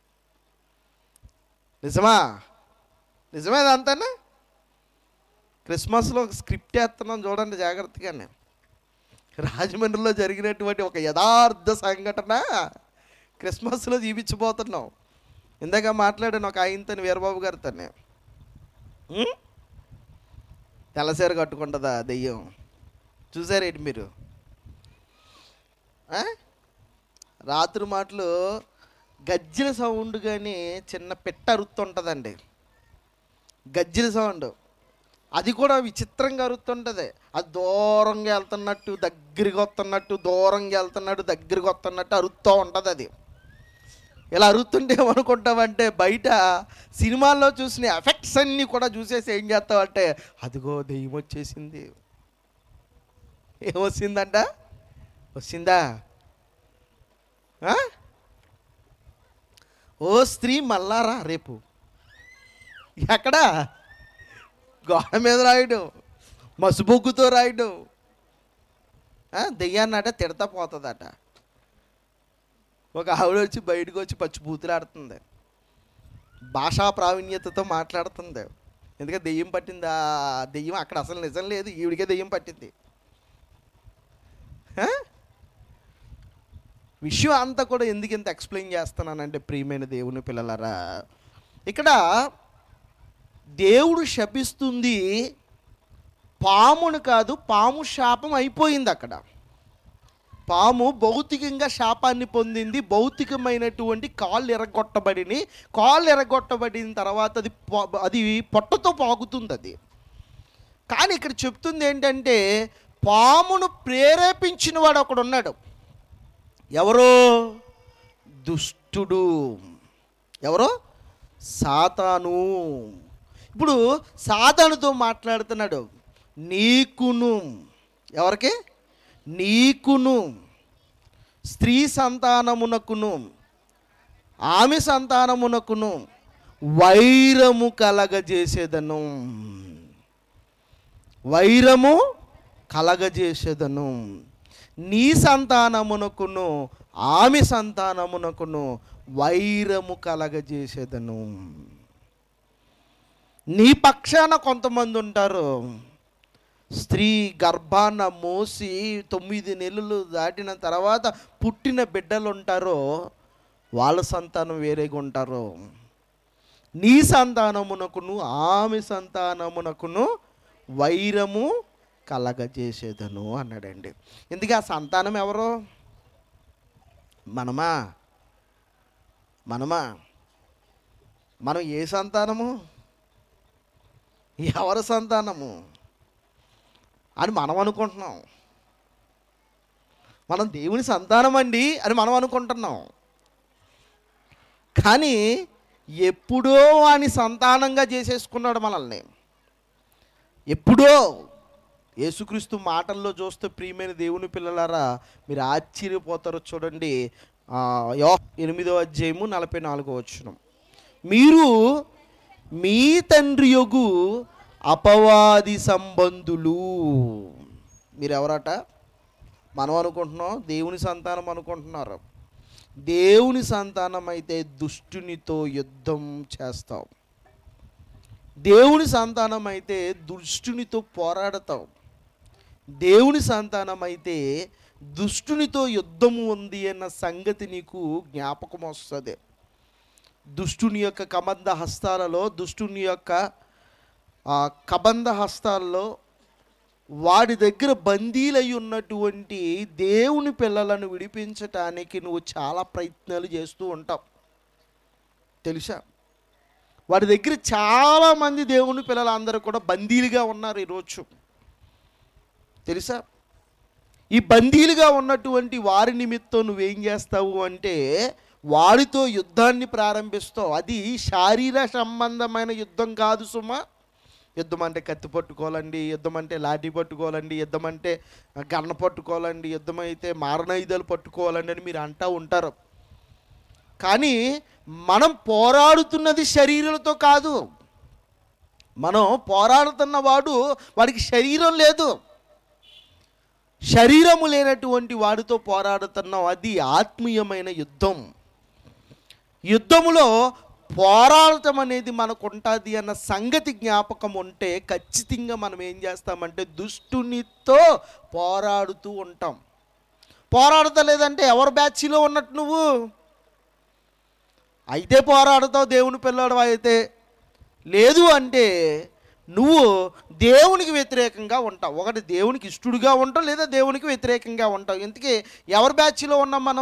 Speaker 1: నిజమా నిజమే అంతేనా క్రిస్మస్లో ఒక స్క్రిప్ట్ వేస్తున్నాం చూడండి జాగ్రత్తగానే రాజమండ్రిలో జరిగినటువంటి ఒక యథార్థ సంఘటన క్రిస్మస్లో జీవించబోతున్నాం ఇందాక మాట్లాడాను ఒక ఆయనతో వీరబాబు గారితో తెల్లసీర కట్టుకుంటుందా దెయ్యం చూసారేంటి మీరు ఆ? రాత్రి మాటలు గజ్జల సౌండ్ కానీ చిన్న పెట్ట అరుతుంటుందండి గజ్జల సౌండ్ అది కూడా విచిత్రంగా అరుతుంటుంది అది దూరంగా వెళ్తున్నట్టు దగ్గరికి వస్తున్నట్టు దూరంగా వెళ్తున్నట్టు దగ్గరికి వస్తున్నట్టు అరుస్తూ ఉంటుంది అది ఇలా అరుతుంటే ఏమనుకుంటామంటే బయట సినిమాల్లో చూసిన ఎఫెక్ట్స్ అన్నీ కూడా చూసేసి ఏం చేస్తామంటే అదిగో దెయ్యం వచ్చేసింది ఏమొచ్చిందంట వచ్చిందా ఆ? ఓ స్త్రీ మళ్ళారా రేపు ఎక్కడా గోడ మీద రాయడం మసుబొగ్గుతో రాయడం ఆ, దెయ్యాన్నట తిడతా పోతుందట ఒక ఆవిడ వచ్చి బయటకు వచ్చి పచ్చి బూతులాడుతుంది భాషా ప్రావీణ్యతతో మాట్లాడుతుంది ఎందుకంటే దెయ్యం పట్టింది ఆ దెయ్యం అక్కడ అసలు నిజం లేదు ఈవిడికే దెయ్యం పట్టింది ఆ? విషయం అంతా కూడా ఎందుకు ఇంత ఎక్స్ప్లెయిన్ చేస్తున్నానంటే ప్రియమైన దేవుని పిల్లలరా ఇక్కడ దేవుడు శపిస్తుంది పామును కాదు పాము శాపం అయిపోయింది అక్కడ పాము భౌతికంగా శాపాన్ని పొందింది భౌతికమైనటువంటి కాళ్ళు ఎరగొట్టబడిని కాళ్ళు ఎరగొట్టబడిన తర్వాత అది పో- అది పొట్టతో పాకుతుంది అది కానీ ఇక్కడ చెప్తుంది ఏంటంటే పామును ప్రేరేపించిన వాడు ఒకడు ఉన్నాడు ఎవరో దుష్టుడు ఎవరో సాతాను ఇప్పుడు సాతానుతో మాట్లాడుతున్నాడు నీకును ఎవరికి నీకును స్త్రీ సంతానమునకును ఆమె సంతానమునకును వైరము కలగజేసేదను వైరము కలగజేసేదను నీ సంతానమునకును ఆమె సంతానమునకును వైరము కలగజేసేదను నీ పక్షాన కొంతమంది ఉంటారు స్త్రీ గర్భాన మోసి తొమ్మిది నెలలు దాటిన తర్వాత పుట్టిన బిడ్డలు ఉంటారో వాళ్ళ సంతానం వేరేగా ఉంటారు నీ సంతానమునకును ఆమె సంతానమునకును వైరము కలగజేసేదను అన్నాడండి ఎందుకు ఆ సంతానం ఎవరు మనమా మనమా మనం ఏ సంతానము ఎవరి సంతానము అని మనం అనుకుంటున్నాం మనం దేవుని సంతానం అండి అని మనం అనుకుంటున్నాం కానీ ఎప్పుడో వాని సంతానంగా చేసేసుకున్నాడు మనల్ని ఎప్పుడో యేసుక్రీస్తు మాటల్లో చూస్తే ప్రియమైన దేవుని పిల్లలారా మీరు ఆశ్చర్యపోతారో చూడండి ఆ, యో ఎనిమిదో అధ్యాయము నలభై నాలుగో వచ్చిన మీరు మీ తండ్రి యొగు అపవాది సంబంధులు మీరు ఎవరట మనం అనుకుంటున్నాం దేవుని సంతానం అనుకుంటున్నారు దేవుని సంతానం అయితే దుష్టునితో యుద్ధం చేస్తాం దేవుని సంతానం అయితే దుష్టునితో పోరాడతాం దేవుని సంతానం అయితే దుష్టునితో యుద్ధము ఉంది అన్న సంగతి నీకు జ్ఞాపకం వస్తుంది దుష్టుని యొక్క కబంధ హస్తాలలో దుష్టుని యొక్క ఆ, కబంధ హస్తాల్లో వాడి దగ్గర బందీలై ఉన్నటువంటి దేవుని పిల్లలను విడిపించటానికి నువ్వు చాలా ప్రయత్నాలు చేస్తూ ఉంటావు తెలుసా వాడి దగ్గర చాలామంది దేవుని పిల్లలందరూ కూడా బందీలుగా ఉన్నారు ఈరోజు తెలుసా ఈ బందీలుగా ఉన్నటువంటి వారి నిమిత్తం నువ్వేం చేస్తావు అంటే వాడితో యుద్ధాన్ని ప్రారంభిస్తావు అది శారీర సంబంధమైన యుద్ధం కాదు సుమా యుద్ధం అంటే కత్తి పట్టుకోవాలండి యుద్ధం అంటే లాఠీ పట్టుకోవాలండి యుద్ధం అంటే గన్న పట్టుకోవాలండి యుద్ధం అయితే మారణాయుధాలు పట్టుకోవాలండి అని మీరు అంటూ ఉంటారు కానీ మనం పోరాడుతున్నది శరీరాలతో కాదు మనం పోరాడుతున్న వాడు వాడికి శరీరం లేదు శరీరము లేనటువంటి వాడితో పోరాడుతున్నాం అది ఆత్మీయమైన యుద్ధం యుద్ధములో పోరాడటం అనేది మనకు ఉంటుంది అన్న సంగతి జ్ఞాపకం ఉంటే ఖచ్చితంగా మనం ఏం చేస్తామంటే దుష్టునితో పోరాడుతూ ఉంటాం పోరాడతలేదంటే ఎవరి బ్యాచ్లో ఉన్నట్టు నువ్వు అయితే పోరాడుతావు దేవుని పిల్లడు అయితే లేదు అంటే నువ్వు దేవునికి వ్యతిరేకంగా ఉంటావు ఒకటి దేవునికి ఇష్టడుగా ఉంటావు లేదా దేవునికి వ్యతిరేకంగా ఉంటావు ఇంతకీ ఎవరి బ్యాచ్లో ఉన్నాం మనం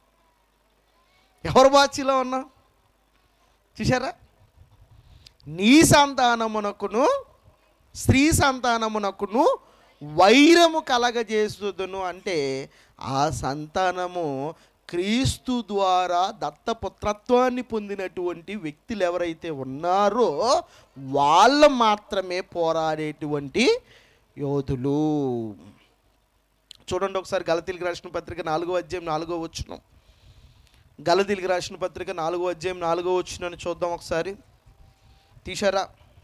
Speaker 1: ఎవరి బ్యాచ్లో ఉన్నాం చూసారా నీ సంతానమునకును స్త్రీ సంతానమునకును వైరము కలగజేసుదును అంటే ఆ సంతానము క్రీస్తు ద్వారా దత్తపుత్రత్వాన్ని పొందినటువంటి వ్యక్తులు ఎవరైతే ఉన్నారో వాళ్ళ మాత్రమే పోరాడేటువంటి యోధులు చూడండి ఒకసారి గలతీలకు రాసిన పత్రిక నాలుగో అధ్యాయం నాలుగో వచ్చును గలతీలకు రాసిన పత్రిక నాలుగో అధ్యాయం నాలుగో వచ్చునని చూద్దాం ఒకసారి తీశారా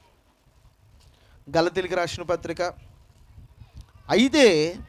Speaker 1: గలతీలకు రాసిన పత్రిక అయితే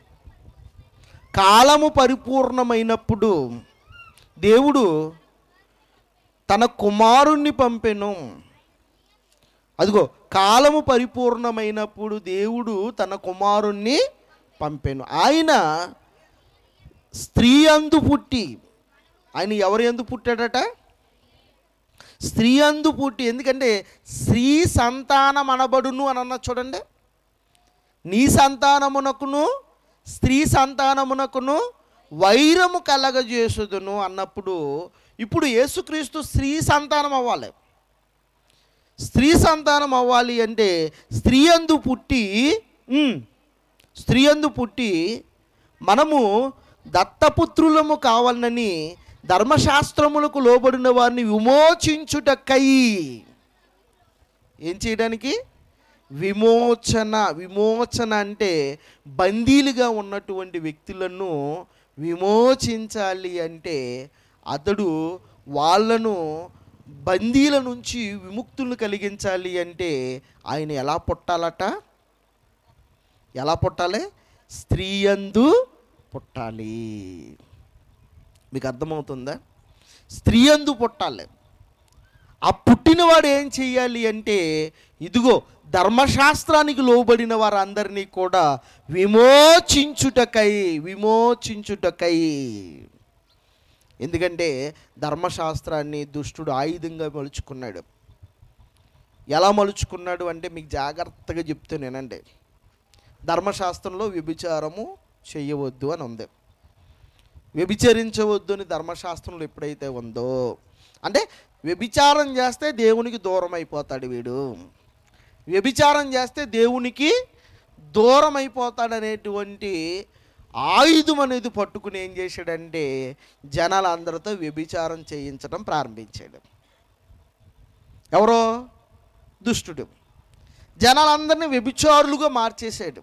Speaker 1: కాలము పరిపూర్ణమైనప్పుడు దేవుడు తన కుమారుణ్ణి పంపెను అదిగో కాలము పరిపూర్ణమైనప్పుడు దేవుడు తన కుమారుణ్ణి పంపెను ఆయన స్త్రీ అందు పుట్టి ఆయన ఎవరు ఎందు పుట్టాడట స్త్రీ అందు పుట్టి ఎందుకంటే స్త్రీ సంతానం అనబడును అని అన్న చూడండి నీ సంతానమునకును స్త్రీ సంతానమునకును వైరము కలగజేసుదును అన్నప్పుడు ఇప్పుడు యేసుక్రీస్తు స్త్రీ సంతానం అవ్వాలి స్త్రీ సంతానం అవ్వాలి అంటే స్త్రీ అందు పుట్టి ఉమ్, స్త్రీ అందు పుట్టి మనము దత్తపుత్రులము కావాలని ధర్మశాస్త్రములకు లోబడిన వారిని విమోచించుటకై ఏం చేయడానికి విమోచన విమోచన అంటే బందీలుగా ఉన్నటువంటి వ్యక్తులను విమోచించాలి అంటే అతడు వాళ్ళను బందీల నుంచి విముక్తులను కలిగించాలి అంటే ఆయన ఎలా పుట్టాలట ఎలా పుట్టాలి స్త్రీయందు పుట్టాలి మీకు అర్థమవుతుందా స్త్రీయందు పుట్టాలి ఆ పుట్టినవాడు ఏం చెయ్యాలి అంటే ఇదిగో ధర్మశాస్త్రానికి లోబడిన వారందరినీ కూడా విమోచించుటకై విమోచించుటకై ఎందుకంటే ధర్మశాస్త్రాన్ని దుష్టుడు ఆయుధంగా మలుచుకున్నాడు ఎలా మలుచుకున్నాడు అంటే మీకు జాగ్రత్తగా చెప్తే నేనండి ధర్మశాస్త్రంలో వ్యభిచారము చేయవద్దు అని ఉంది వ్యభిచరించవద్దు అని ధర్మశాస్త్రంలో ఎప్పుడైతే ఉందో అంటే వ్యభిచారం చేస్తే దేవునికి దూరం అయిపోతాడు వీడు వ్యభిచారం చేస్తే దేవునికి దూరం అయిపోతాడనేటువంటి ఆయుధం అనేది పట్టుకుని ఏం చేశాడంటే జనాలందరితో వ్యభిచారం చేయించడం ప్రారంభించాడు ఎవరో దుష్టుడు జనాలందరినీ వ్యభిచారులుగా మార్చేశాడు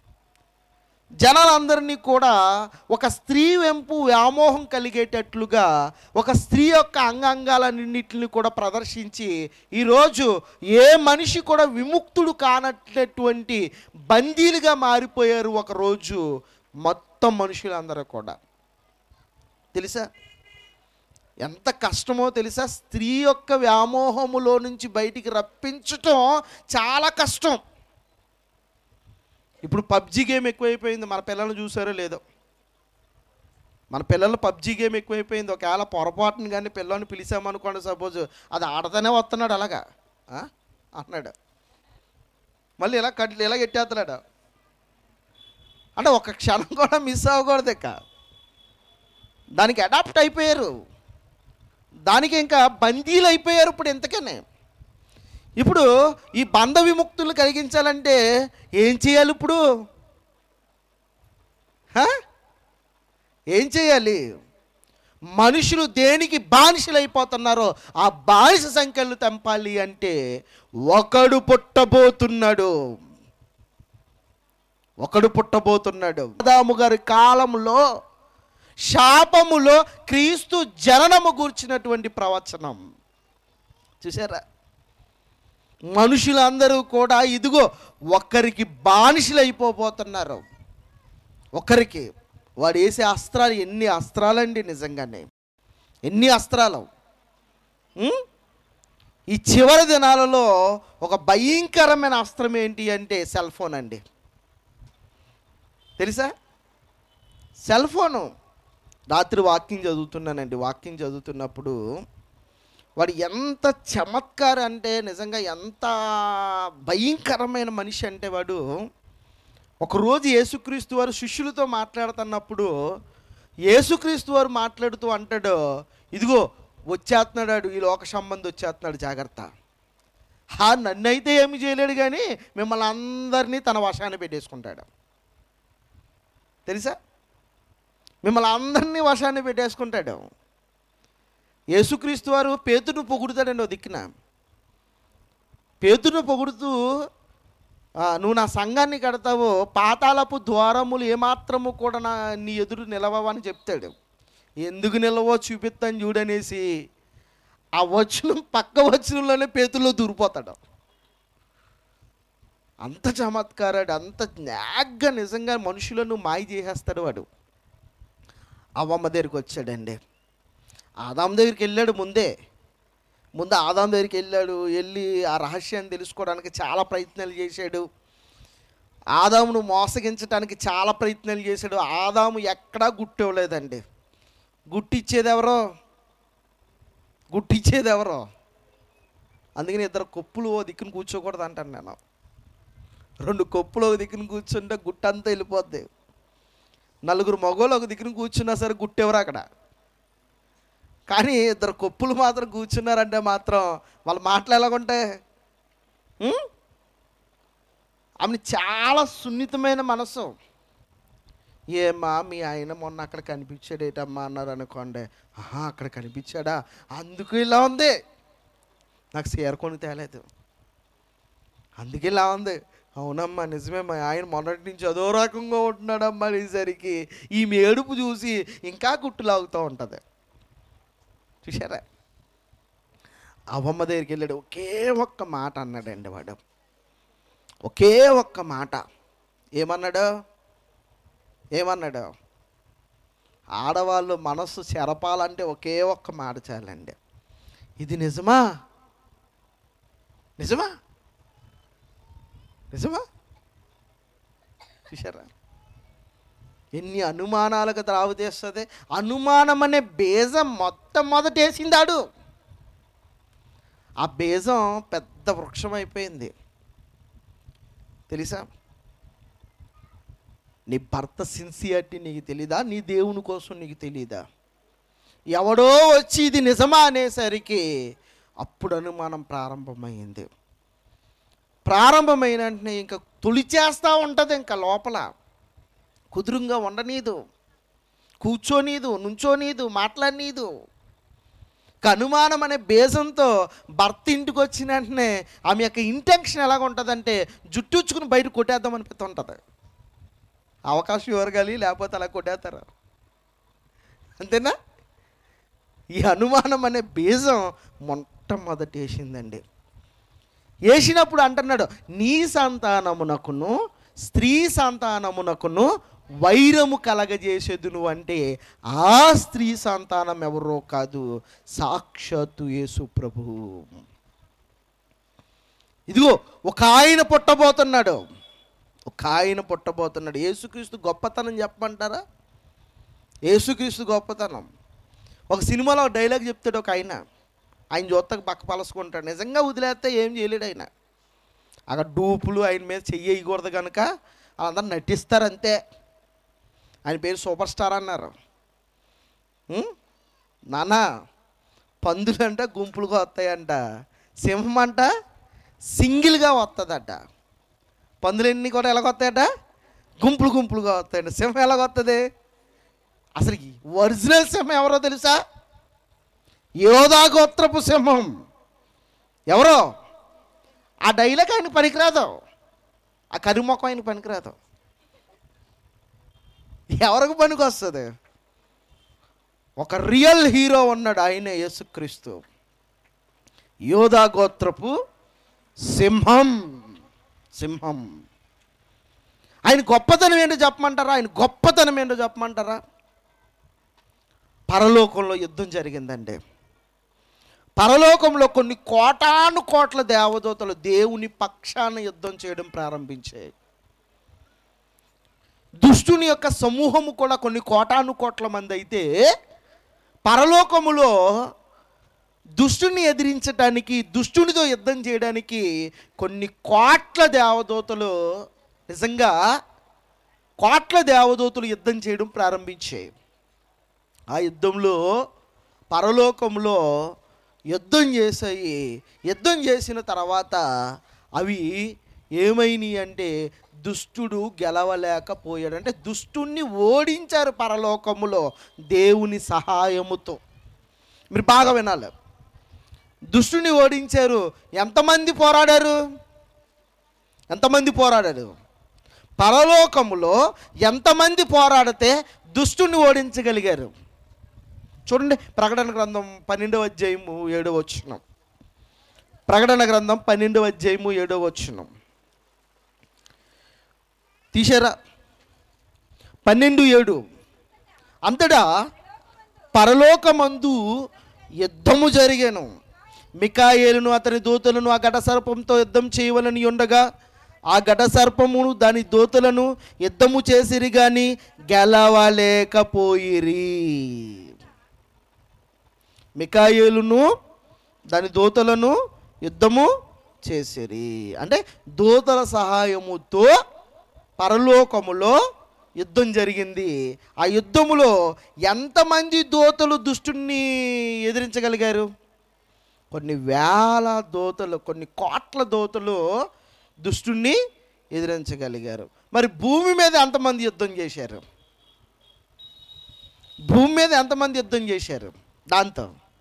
Speaker 1: జనాలందరినీ కూడా ఒక స్త్రీ వెంపు వ్యామోహం కలిగేటట్లుగా ఒక స్త్రీ యొక్క అంగాంగాలన్నింటిని కూడా ప్రదర్శించి ఈరోజు ఏ మనిషి కూడా విముక్తుడు కానటువంటి బందీలుగా మారిపోయారు ఒకరోజు మొత్తం మనుషులందరూ కూడా తెలుసా ఎంత కష్టమో తెలుసా స్త్రీ యొక్క వ్యామోహములో నుంచి బయటికి రప్పించటం చాలా కష్టం ఇప్పుడు పబ్జి గేమ్ ఎక్కువైపోయింది మన పిల్లలు చూసారో లేదో మన పిల్లలు పబ్జి గేమ్ ఎక్కువైపోయింది ఒకవేళ పొరపాటుని కానీ పిల్లల్ని పిలిచామనుకోండి సపోజ్ అది ఆడతానే వస్తున్నాడు అలాగా ఆ? అన్నాడు మళ్ళీ ఇలా కట్లు ఇలా ఎట్టేస్తున్నాడు అంటే ఒక క్షణం కూడా మిస్ అవ్వకూడదు ఇక దానికి అడాప్ట్ అయిపోయారు దానికి ఇంకా బందీలు అయిపోయారు ఇప్పుడు ఇంతకనే ఇప్పుడు ఈ బంధ విముక్తులు కలిగించాలంటే ఏం చేయాలి ఇప్పుడు హ? ఏం చేయాలి మనుషులు దేనికి బానిసలు అయిపోతున్నారో ఆ బానిస సంఖ్యలు తెంపాలి అంటే ఒకడు పుట్టబోతున్నాడు ఒకడు పుట్టబోతున్నాడు ఆదాము గారి కాలంలో శాపములో క్రీస్తు జననము గూర్చినటువంటి ప్రవచనం చూసారా మనుషులందరూ కూడా ఇదిగో ఒక్కరికి బానిసలు అయిపోబోతున్నారు ఒక్కరికి వాడు వేసే అస్త్రాలు ఎన్ని అస్త్రాలండి నిజంగానే ఎన్ని అస్త్రాలు ఉం? ఈ చివరి దినాలలో ఒక భయంకరమైన అస్త్రం ఏంటి అంటే సెల్ ఫోన్ అండి తెలుసా సెల్ ఫోను రాత్రి వాకింగ్ చదువుతున్నానండి వాకింగ్ చదువుతున్నప్పుడు వాడు ఎంత చమత్కారం అంటే నిజంగా ఎంత భయంకరమైన మనిషి అంటే వాడు ఒకరోజు యేసుక్రీస్తు వారు శిష్యులతో మాట్లాడుతున్నప్పుడు యేసుక్రీస్తు వారు మాట్లాడుతూ అంటాడు ఇదిగో వచ్చేస్తున్నాడు వాడు, ఈ లోక సంబంధి వచ్చేస్తున్నాడు జాగ్రత్త హా నన్నైతే ఏమి చేయలేడు కానీ మిమ్మల్ని అందరినీ తన వశాన్ని పెట్టేసుకుంటాడు తెలుసా మిమ్మల్ని అందరినీ వశాన్ని పెట్టేసుకుంటాడు యేసుక్రీస్తు వారు పేతును పొగుడుతాడండి ఓ దిక్కున పేతును పొగుడుతూ "ఆ, నువ్వు నా సంఘాన్ని కడతావు పాతాళపు ద్వారములు ఏమాత్రము కూడా నా నీ ఎదురు నిలవని చెప్తాడు ఎందుకు నిలవో చూపిస్తాను చూడనేసి ఆ వచనం పక్క వచనంలోనే పేతుల్లో దూరిపోతాడు అంత చమత్కారాడు అంత న్యాగ్గా నిజంగా మనుషులను మాయ చేసేస్తాడు వాడు అవ్వమ్మ దగ్గరికి వచ్చాడండి ఆదాం దగ్గరికి వెళ్ళాడు ముందే ముందు ఆదాం దగ్గరికి వెళ్ళాడు వెళ్ళి ఆ రహస్యాన్ని తెలుసుకోవడానికి చాలా ప్రయత్నాలు చేశాడు ఆదామును మోసగించడానికి చాలా ప్రయత్నాలు చేశాడు ఆదాము ఎక్కడా గుట్టివ్వలేదండి గుట్టిచ్చేది ఎవరో గుట్టిచ్చేది ఎవరో అందుకని ఇద్దరు కొప్పులు ఓ దిక్కున కూర్చోకూడదు అంటాను నేను రెండు కొప్పులు ఒక దిక్కున కూర్చుంటే గుట్టంతా వెళ్ళిపోద్ది నలుగురు మగోళ్ళు ఒక దిక్కున కూర్చున్నా సరే గుట్టెవరు అక్కడ కానీ ఇద్దరు కొప్పులు మాత్రం కూర్చున్నారంటే మాత్రం వాళ్ళ మాటలు ఎలాగుంటాయి ఉం? ఆమె చాలా సున్నితమైన మనసు ఏమ్మా మీ ఆయన మొన్న అక్కడ కనిపించాడేటమ్మా అన్నారు అనుకోండి ఆహా అక్కడ కనిపించాడా అందుకు ఇలా ఉంది నాకు చేరుకొని తేలేదు అందుకే ఇలా ఉంది అవునమ్మా నిజమే మా ఆయన మొన్నటి నుంచి అదో రకంగా ఉంటున్నాడమ్మా అనేసరికి ఈ ఏడుపు చూసి ఇంకా గుట్టులాగుతూ ఉంటుంది చూసారా అవమ్మ దగ్గరికి వెళ్ళాడు ఒకే ఒక్క మాట అన్నాడండి వాడు ఒకే ఒక్క మాట ఏమన్నాడు ఏమన్నాడు ఆడవాళ్ళు మనస్సు చెరపాలంటే ఒకే ఒక్క మాట చాలండి ఇది నిజమా నిజమా నిజమా చూసారా ఎన్ని అనుమానాలకు త్రావుతీస్తుంది అనుమానం అనే బీజం మొత్తం మొదటేసిందాడు ఆ బీజం పెద్ద వృక్షం అయిపోయింది తెలుసా నీ భర్త సిన్సియారిటీ నీకు తెలీదా నీ దేవుని కోసం నీకు తెలీదా ఎవడో వచ్చి ఇది నిజమా అనేసరికి అప్పుడు అనుమానం ప్రారంభమైంది ప్రారంభమైన వెంటనే ఇంకా తొలిచేస్తూ ఉంటుంది ఇంకా లోపల కుదురుగా ఉండనీదు కూర్చోనీదు నుంచోనీదు మాట్లాడనీదు ఇక అనుమానం అనే బేసంతో భర్త ఇంటికి వచ్చిన వెంటనే ఆమె యొక్క ఇంటెన్షన్ ఎలాగ ఉంటుందంటే జుట్టుచ్చుకుని బయట కొట్టేద్దాం అనిపిస్తుంటుంది అవకాశం ఎవరగాలి లేకపోతే అలా కొట్టేస్తారు అంతేనా ఈ అనుమానం అనే బీజం మొట్టమొదటి వేసిందండి వేసినప్పుడు అంటున్నాడు నీ సంతానమునకును స్త్రీ సంతానమునకును వైరము కలగజేసేదును అంటే ఆ స్త్రీ సంతానం ఎవరో కాదు సాక్షాత్తు యేసు ప్రభు ఇదిగో ఒక ఆయన పుట్టబోతున్నాడు ఒక ఆయన పుట్టబోతున్నాడు యేసుక్రీస్తు గొప్పతనం చెప్పమంటారా యేసుక్రీస్తు గొప్పతనం ఒక సినిమాలో ఒక డైలాగ్ చెప్తాడు ఒక ఆయన ఆయన చూస్తాక పక్క పలసుకుంటాడు నిజంగా వదిలేస్తే ఏం చేయలేడు ఆయన అక్కడ డూపులు ఆయన మీద చెయ్యి వేయకూడదు కనుక వాళ్ళందరూ నటిస్తారు అంతే ఆయన పేరు సూపర్ స్టార్ అన్నారు ఉం? నానా పందులంట గుంపులుగా వస్తాయంట సింహం అంట సింగిల్గా వస్తుందట పందులన్నీ కూడా ఎలాగొస్తాయట గుంపులు గుంపులుగా వస్తాయంట సింహం ఎలాగొస్తుంది అసలు ఈ ఒరిజినల్ సింహం ఎవరో తెలుసా యోధా గోత్రపు సింహం ఎవరో ఆ డైలాగ్ ఆయన పనికిరాదు ఆ కరిమొఖం ఆయన పనికిరాదు ఎవరికి పనికి వస్తుంది ఒక రియల్ హీరో ఉన్నాడు ఆయన యేసుక్రీస్తు యోధా గోత్రపు సింహం సింహం ఆయన గొప్పతనం ఏంటో చెప్పమంటారా ఆయన గొప్పతనం ఏంటో చెప్పమంటారా పరలోకంలో యుద్ధం జరిగిందండి పరలోకంలో కొన్ని కోటాను కోట్ల దేవదూతలు దేవుని పక్షాన యుద్ధం చేయడం ప్రారంభించాయి దుష్టుని యొక్క సమూహము కూడా కొన్ని కోటాను కోట్ల మంది అయితే పరలోకములో దుష్టుని ఎదిరించడానికి దుష్టునితో యుద్ధం చేయడానికి కొన్ని కోట్ల దేవదూతలు నిజంగా కోట్ల దేవదూతలు యుద్ధం చేయడం ప్రారంభించాయి ఆ యుద్ధంలో పరలోకంలో యుద్ధం చేసాయి యుద్ధం చేసిన తర్వాత అవి ఏమైనాయి అంటే దుష్టుడు గెలవలేకపోయాడు అంటే దుష్టుణ్ణి ఓడించారు పరలోకములో దేవుని సహాయముతో మీరు బాగా వినాలి దుష్టుని ఓడించారు ఎంతమంది పోరాడారు ఎంతమంది పోరాడారు పరలోకములో ఎంతమంది పోరాడితే దుష్టుని ఓడించగలిగారు చూడండి ప్రకటన గ్రంథం పన్నెండవ అధ్యాయము ఏడవ వచ్చినం ప్రకటన గ్రంథం పన్నెండవ అధ్యాయము ఏడవ వచ్చినం తీసారా పన్నెండు ఏడు అంతటా పరలోకమందు యుద్ధము జరిగాను మికాయేలును అతని దూతలను ఆ ఘట సర్పంతో యుద్ధం చేయవలని ఉండగా ఆ ఘట సర్పమును దాని దూతలను యుద్ధము చేసిరి గాని గెలవలేకపోయిరి మికాయేలును దాని దూతలను యుద్ధము చేసిరి అంటే దూతల సహాయముతో పరలోకములో యుద్ధం జరిగింది ఆ యుద్ధములో ఎంతమంది దోతలు దుష్టుణ్ణి ఎదిరించగలిగారు కొన్ని వేల దోతలు కొన్ని కోట్ల దోతలు దుష్టుణ్ణి ఎదిరించగలిగారు మరి భూమి మీద ఎంతమంది యుద్ధం చేశారు భూమి మీద ఎంతమంది యుద్ధం చేశారు దాంతో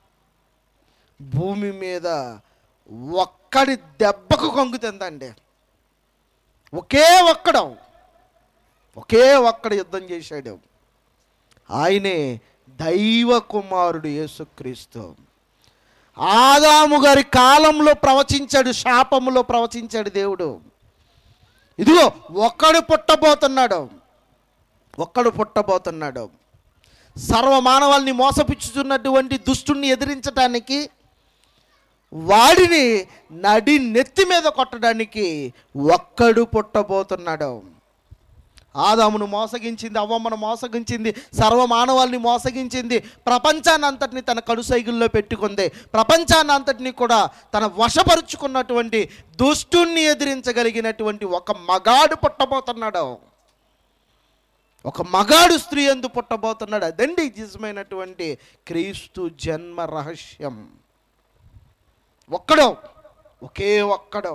Speaker 1: భూమి మీద ఒక్కడి దెబ్బకు కొంగుతుందండి ఒకే ఒక్కడం ఒకే ఒక్కడు యుద్ధం చేశాడు ఆయనే దైవ కుమారుడు యేసుక్రీస్తు ఆదాము గారి కాలంలో ప్రవచించాడు శాపములో ప్రవచించాడు దేవుడు ఇదిగో ఒక్కడు పుట్టబోతున్నాడు ఒక్కడు పుట్టబోతున్నాడు సర్వ మానవాల్ని మోసపుచ్చుతున్నటువంటి దుష్టుణ్ణి ఎదిరించటానికి వాడిని నడి నెత్తి మీద కొట్టడానికి ఒక్కడు పుట్టబోతున్నాడు ఆదామును మోసగించింది అవ్వమ్మను మోసగించింది సర్వ మానవాల్ని మోసగించింది ప్రపంచాన్ని అంతటిని తన కడుసైగుల్లో పెట్టుకుంది ప్రపంచాన్ని అంతటిని కూడా తన వశపరుచుకున్నటువంటి దుష్టుణ్ణి ఎదిరించగలిగినటువంటి ఒక మగాడు పుట్టబోతున్నాడు ఒక మగాడు స్త్రీ ఎందు పుట్టబోతున్నాడు అదండి నిజమైనటువంటి క్రీస్తు జన్మ రహస్యం ఒక్కడో ఒకే ఒక్కడో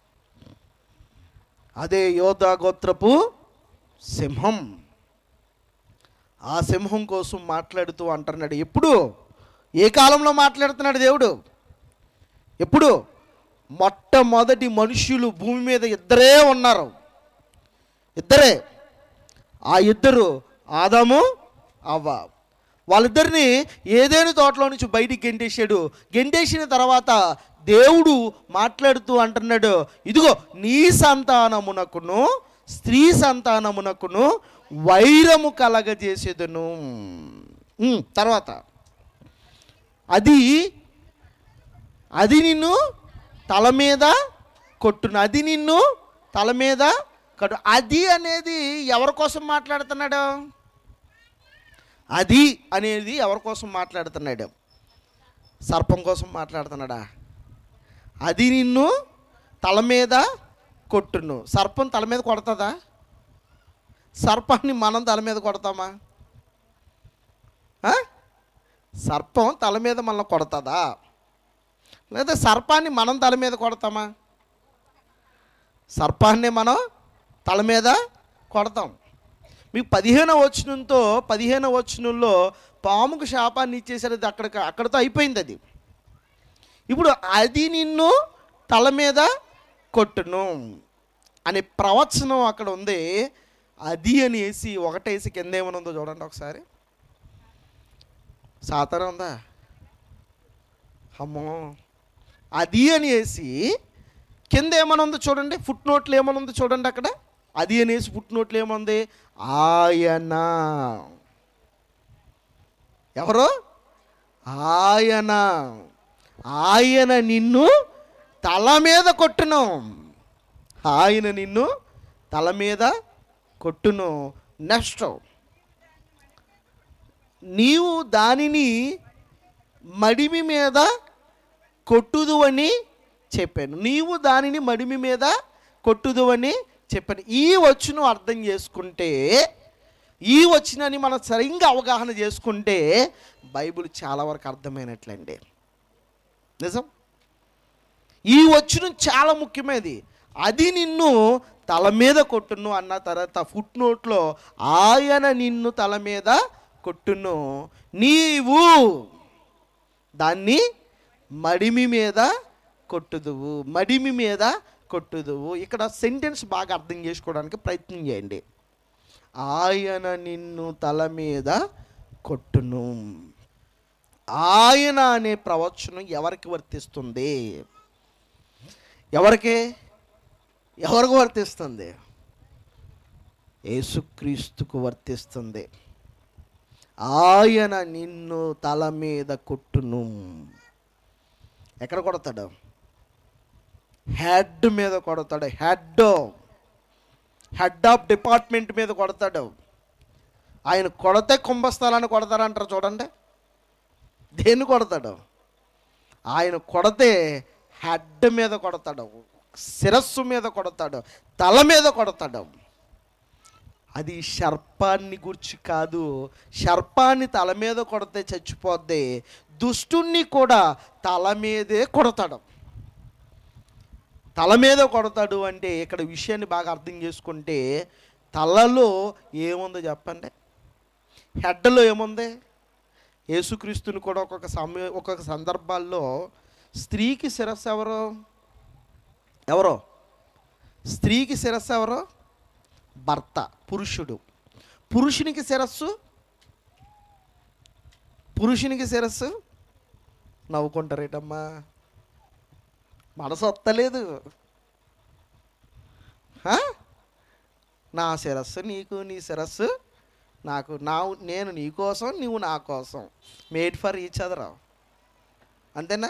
Speaker 1: అదే యోధా గోత్రపు సింహం ఆ సింహం కోసం మాట్లాడుతూ అంటున్నాడు ఎప్పుడు ఏ కాలంలో మాట్లాడుతున్నాడు దేవుడు ఎప్పుడు మొట్టమొదటి మనుష్యులు భూమి మీద ఇద్దరే ఉన్నారు ఇద్దరే ఆ ఇద్దరు ఆదాము అవ్వ వాళ్ళిద్దరిని ఏదేను తోటలో నుంచి బయటికి గెంటేశాడు గెంటేసిన తర్వాత దేవుడు మాట్లాడుతూ అంటున్నాడు ఇదిగో నీ సంతానమునకును స్త్రీ సంతానమునకును వైరము కలగజేసేదను ఉమ్, తర్వాత అది అది నిన్ను తల మీద కొట్టును అది నిన్ను తల మీద కట్టు అది అనేది ఎవరి కోసం మాట్లాడుతున్నాడు అది అనేది ఎవరి కోసం మాట్లాడుతున్నాడు సర్పం కోసం మాట్లాడుతున్నాడా అది నిన్ను తల మీద కొట్టును సర్పం తల మీద కొడుతుందా సర్పాన్ని మనం తల మీద కొడతామా ఆ? సర్పం తల మీద మనం కొడుతుందా లేదా సర్పాన్ని మనం తల మీద కొడతామా సర్పాన్ని మనం తల మీద కొడతాం మీకు పదిహేనో వచనంతో పదిహేనో వచనంలో పాముకు శాపాన్ని ఇచ్చేసరి అది అక్కడికి అక్కడితో అయిపోయింది అది ఇప్పుడు అది నిన్ను తల మీద కొట్టును అనే ప్రవచనం అక్కడ ఉంది అది అని వేసి ఒకటేసి కింద ఏమైనా ఉందో చూడండి ఒకసారి సాతారా ఉందా అమ్మో అది అని వేసి కింద ఏమైనా ఉందో చూడండి ఫుట్ నోట్లు ఏమైనా ఉందో చూడండి అక్కడ అది అనేసి ఫుట్ నోట్లు ఏముంది ఆయన ఎవరు ఆయన ఆయన నిన్ను తల మీద కొట్టును ఆయన నిన్ను తల మీద కొట్టును నెక్స్ట్ నీవు దానిని మడిమి మీద కొట్టుదు అని చెప్పాను నీవు దానిని మడిమి మీద కొట్టుదు అని చెప్పాను ఈ వచ్చును అర్థం చేసుకుంటే ఈ వచ్చినని మనం సరిగ్గా అవగాహన చేసుకుంటే బైబిల్ చాలా వరకు అర్థమైనట్లండి నిజం ఈ వచ్చును చాలా ముఖ్యమైనది అది నిన్ను తల మీద కొట్టును అన్న తర్వాత ఫుట్ నోట్లో ఆయన నిన్ను తల మీద కొట్టును నీవు దాన్ని మడిమి మీద కొట్టుదువు మడిమి మీద కొట్టుదువు ఇక్కడ సెంటెన్స్ బాగా అర్థం చేసుకోవడానికి ప్రయత్నం చేయండి ఆయన నిన్ను తల మీద కొట్టును ఆయన అనే ప్రవచనం ఎవరికి వర్తిస్తుంది ఎవరికి ఎవరికి వర్తిస్తుంది యేసుక్రీస్తుకు వర్తిస్తుంది ఆయన నిన్ను తల మీద కొట్టును ఎక్కడ కొడతాడు హెడ్ మీద కొడతాడు హెడ్ హెడ్ ఆఫ్ డిపార్ట్మెంట్ మీద కొడతాడు ఆయన కొడితే కుంభస్థలాన్ని కొడతారంటారు చూడండి దేన్ని కొడతాడు ఆయన కొడితే హెడ్ మీద కొడతాడు శిరస్సు మీద కొడతాడు తల మీద కొడతాడు అది సర్పాన్ని గురించి కాదు సర్పాన్ని తల మీద కొడితే చచ్చిపోద్ది దుష్టుణ్ణి కూడా తల మీదే కొడతాడు తల మీద కొడతాడు అంటే ఇక్కడ విషయాన్ని బాగా అర్థం చేసుకుంటే తలలో ఏముందో చెప్పండి హెడ్లో ఏముంది యేసుక్రీస్తుని కూడా ఒక్కొక్క సమయ ఒక్కొక్క సందర్భాల్లో స్త్రీకి శిరస్సు ఎవరు ఎవరో స్త్రీకి శిరస్సు ఎవరో భర్త పురుషుడు పురుషునికి శిరస్సు పురుషునికి శిరస్సు నవ్వుకుంటారేటమ్మా మనసు వస్తలేదు హా? నా శిరస్సు నీకు నీ శిరస్సు నాకు నా నేను నీ కోసం నువ్వు నా కోసం మేడ్ ఫర్ ఈచ్ అదర్ అంతేనా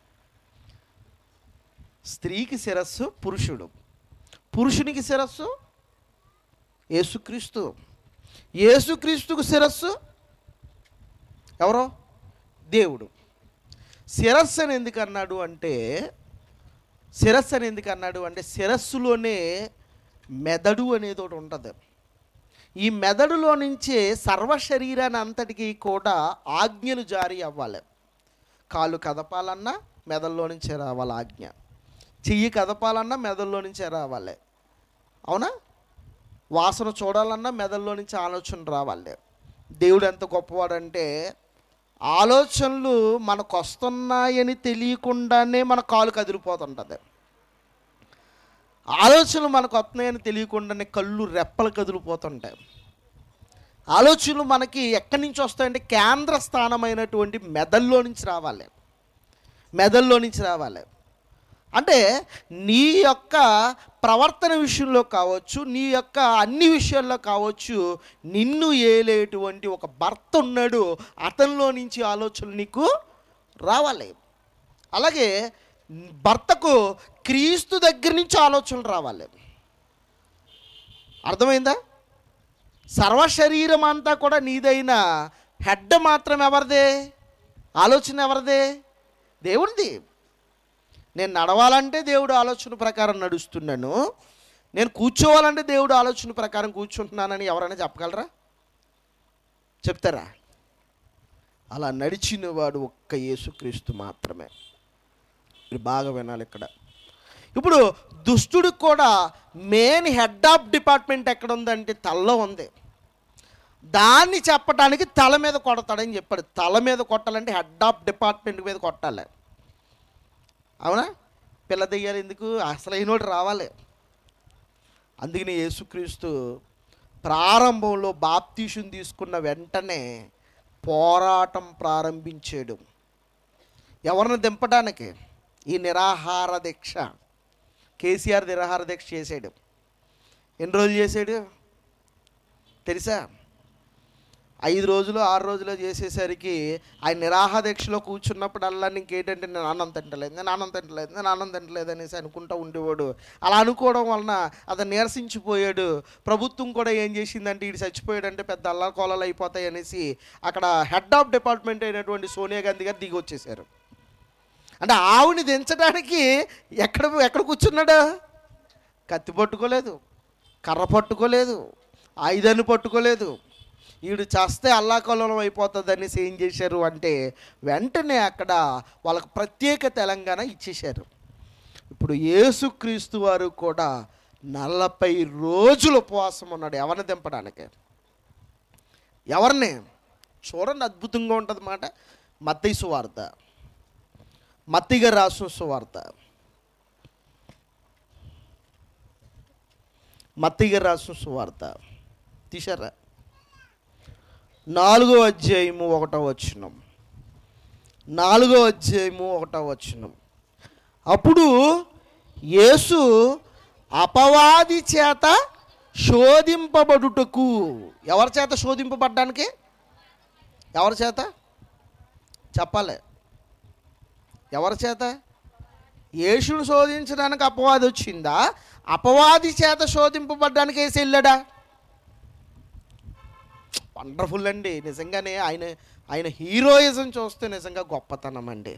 Speaker 1: స్త్రీకి శిరస్సు పురుషుడు పురుషునికి శిరస్సు యేసుక్రీస్తు యేసుక్రీస్తుకు శిరస్సు ఎవరో దేవుడు శిరస్సు అని ఎందుకు అన్నాడు అంటే శిరస్సు అని ఎందుకు అన్నాడు అంటే శిరస్సులోనే మెదడు అనేది ఒకటి ఉంటుంది ఈ మెదడులో నుంచే సర్వ శరీరాన్ని అంతటికీ కూడా ఆజ్ఞలు జారీ అవ్వాలి కాళ్ళు కదపాలన్నా మెదడులో నుంచే రావాలి ఆజ్ఞ చెయ్యి కదపాలన్నా మెదడులో నుంచే రావాలి అవునా వాసన చూడాలన్నా మెదడులో నుంచి ఆలోచన రావాలి దేవుడు ఎంత గొప్పవాడంటే ఆలోచనలు మనకు వస్తున్నాయని తెలియకుండానే మన కాలు కదిలిపోతుంటుంది ఆలోచనలు మనకు వస్తున్నాయని తెలియకుండానే కళ్ళు రెప్పలు కదిలిపోతుంటాయి ఆలోచనలు మనకి ఎక్కడి నుంచి వస్తాయంటే కేంద్ర స్థానమైనటువంటి మెదల్లో నుంచి రావాలి మెదల్లో నుంచి రావాలి అంటే నీ యొక్క ప్రవర్తన విషయంలో కావచ్చు నీ యొక్క అన్ని విషయాల్లో కావచ్చు నిన్ను ఏలేటువంటి ఒక భర్త ఉన్నాడు అతనిలో నుంచి ఆలోచనలు నీకు రావాలి అలాగే భర్తకు క్రీస్తు దగ్గర నుంచి ఆలోచనలు రావాలి అర్థమైందా సర్వ శరీరం అంతా కూడా నీదైన హెడ్ మాత్రం ఎవరిదే ఆలోచన ఎవరిదే దేవుడిది నేను నడవాలంటే దేవుడు ఆలోచన ప్రకారం నడుస్తున్నాను నేను కూర్చోవాలంటే దేవుడు ఆలోచన ప్రకారం కూర్చుంటున్నానని ఎవరైనా చెప్పగలరా చెప్తారా అలా నడిచిన వాడు ఒక్క యేసుక్రీస్తు మాత్రమే మీరు బాగా వినాలి ఇక్కడ ఇప్పుడు దుష్టుడికి కూడా మెయిన్ హెడ్ ఆఫ్ డిపార్ట్మెంట్ ఎక్కడ ఉందంటే తలలో ఉంది దాన్ని చెప్పడానికి తల మీద కొడతాడని చెప్పాడు తల మీద కొట్టాలంటే హెడ్ ఆఫ్ డిపార్ట్మెంట్ మీద కొట్టాలి అవునా పిల్ల దెయ్యాలు ఎందుకు అసలైనోడు రావాలి అందుకని యేసుక్రీస్తు ప్రారంభంలో బాప్తీషం తీసుకున్న వెంటనే పోరాటం ప్రారంభించాడు ఎవరిని దింపడానికి ఈ నిరాహార దీక్ష కేసీఆర్ నిరాహార దీక్ష చేసాడు ఎన్ని రోజులు చేశాడు తెలుసా ఐదు రోజులు ఆరు రోజులు చేసేసరికి ఆయన నిరాహార దీక్షలో కూర్చున్నప్పుడల్లా ఇంకేంటంటే నేను అన్నం తింటలేదు నేను అన్నం తింటలేదు నేను అన్నం తింటలేదు అనేసి అనుకుంటూ ఉండేవాడు అలా అనుకోవడం వలన అతను నీరసించిపోయాడు ప్రభుత్వం కూడా ఏం చేసిందంటే ఇటు చచ్చిపోయాడంటే పెద్ద అల్లకోలలు అయిపోతాయి అనేసి అక్కడ హెడ్ ఆఫ్ డిపార్ట్మెంట్ అయినటువంటి సోనియా గాంధీ గారు దిగి వచ్చేసారు అంటే ఆవుని దించడానికి ఎక్కడ ఎక్కడ కూర్చున్నాడు కత్తి పట్టుకోలేదు కర్ర పట్టుకోలేదు ఆయుధాన్ని పట్టుకోలేదు వీడు చేస్తే అల్లాకొల్లం అయిపోతుంది అనేసి ఏం చేశారు అంటే వెంటనే అక్కడ వాళ్ళకు ప్రత్యేక తెలంగాణ ఇచ్చేశారు ఇప్పుడు యేసుక్రీస్తు వారు కూడా నలభై రోజులు ఉపవాసం ఉన్నాడు ఎవరిని దింపడానికి ఎవరిని చూడండి అద్భుతంగా ఉంటుంది మాట మత్తయి సువార్త మత్తిగా రాసిన సువార్త మత్తిగా రాసిన సువార్త తీశారా నాలుగో అధ్యాయము ఒకటో వచనం నాలుగో అధ్యాయము ఒకటో వచనం అప్పుడు యేసు అపవాది చేత శోధింపబడుటకు ఎవరి చేత శోధింపబడ్డానికి ఎవరి చేత చెప్పాలి ఎవరి చేత యేసును శోధించడానికి అపవాది వచ్చిందా అపవాది చేత శోధింపబడ్డానికి వేసి వెళ్ళాడా వండర్ఫుల్ అండి నిజంగానే ఆయన ఆయన హీరోయిజం చూస్తే నిజంగా గొప్పతనం అండి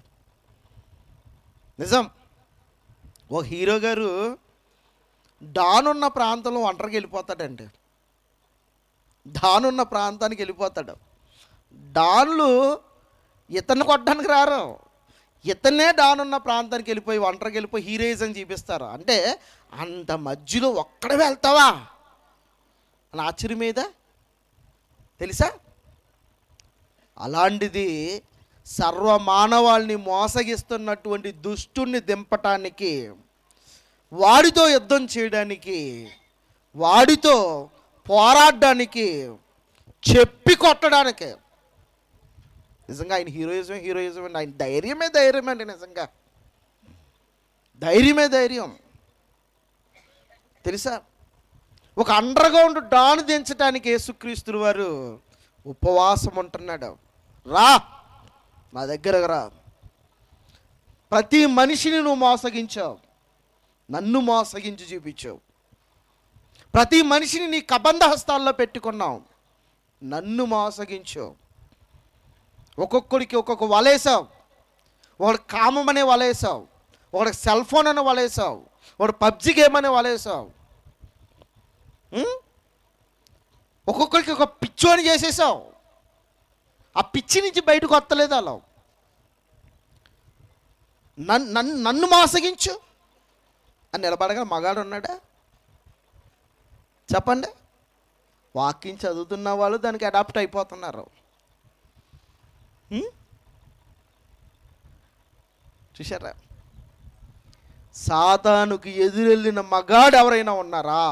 Speaker 1: నిజం ఓ హీరో గారు డాన్ ఉన్న ప్రాంతంలో ఒంటరికి వెళ్ళిపోతాడండి డానున్న ప్రాంతానికి వెళ్ళిపోతాడు డాన్లు ఇతన్ని కొట్టడానికి రారు ఇతనే డానున్న ప్రాంతానికి వెళ్ళిపోయి ఒంటరికి వెళ్ళిపోయి హీరోయిజం చూపిస్తారు అంటే అంత మధ్యలో ఒక్కడ వెళ్తావా అని ఆశ్చర్యం మీద తెలుసా అలాంటిది సర్వ మానవాళిని మోసగిస్తున్నటువంటి దుష్టుణ్ణి దింపటానికి వాడితో యుద్ధం చేయడానికి వాడితో పోరాడడానికి చెప్పి కొట్టడానికి నిజంగా ఆయన హీరోయిజం హీరోయిజం అండి ఆయన ధైర్యమే ధైర్యం అండి నిజంగా ధైర్యమే ధైర్యం తెలుసా ఒక అండర్ గ్రౌండ్ డాను దించడానికి యేసుక్రీస్తుల వారు ఉపవాసం ఉంటున్నాడు రా నా దగ్గరకు రా ప్రతి మనిషిని నువ్వు మోసగించావు నన్ను మోసగించి చూపించావు ప్రతి మనిషిని నీ కబంధ హస్తాల్లో పెట్టుకున్నావు నన్ను మోసగించావు ఒక్కొక్కడికి ఒక్కొక్క వలేసావు ఒకడు కామం అనే వలేసావు ఒకడికి సెల్ ఫోన్ అనే వలేసావు ఒకడు పబ్జి గేమ్ అనే వలేసావు ఉం? ఒక్కొక్కరికి ఒక పిచ్చోని చేసేసావు ఆ పిచ్చి నుంచి బయటకు వస్తలేదు అలా నన్ను నన్ను నన్ను మోసగించు అని నిలబడగా మగాడు ఉన్నాడా చెప్పండి వాక్యం చదువుతున్న వాళ్ళు దానికి అడాప్ట్ అయిపోతున్నారు ఉం? చూశారా సాతానుకి ఎదురెళ్ళిన మగాడు ఎవరైనా ఉన్నారా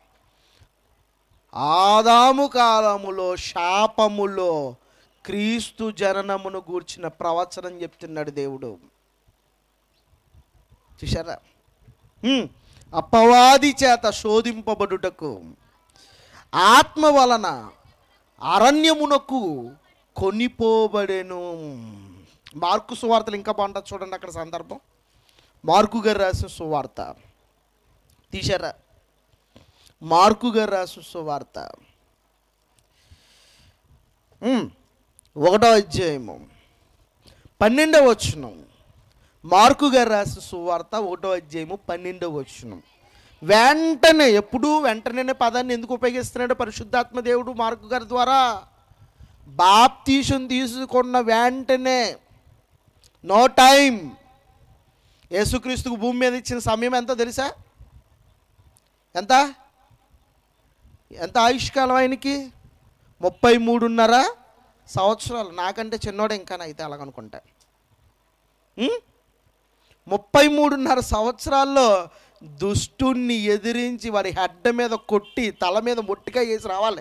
Speaker 1: ఆదాము కాలములో శాపములో క్రీస్తు జననమును గూర్చిన ప్రవచనం చెప్తున్నాడు దేవుడు చూశారా హ్మ్. అపవాది చేత శోధింపబడుటకు ఆత్మ వలన అరణ్యమునకు కొనిపోబడెను మార్కు సువార్తలు ఇంకా బాగుంటుంది చూడండి అక్కడ సందర్భం మార్కు గారు రాసిన సువార్త తీశారా మార్కు గారు రాసిన సువార్త ఉమ్, ఒకటో అధ్యాయము పన్నెండవ వచనం మార్కు గారు రాసిన సువార్త ఒకటో అధ్యాయము పన్నెండవ వచనం వెంటనే ఎప్పుడూ వెంటనే పదాన్ని ఎందుకు ఉపయోగిస్తున్నాడు పరిశుద్ధాత్మ దేవుడు మార్కు గారి ద్వారా బాప్తీసం తీసుకున్న వెంటనే నో టైం యేసుక్రీస్తుకు భూమి మీద ఇచ్చిన సమయం ఎంతో తెలుసా ఎంత ఎంత ఆయుష్కాలం ఆయనకి ముప్పై మూడున్నర సంవత్సరాలు నాకంటే చిన్నోడే ఇంకా అయితే అలాగనుకుంటా ఉం? ముప్పై మూడున్నర సంవత్సరాల్లో దుష్టుణ్ణి ఎదిరించి వాడి హెడ్ మీద కొట్టి తల మీద మొట్టిగా వేసి రావాలి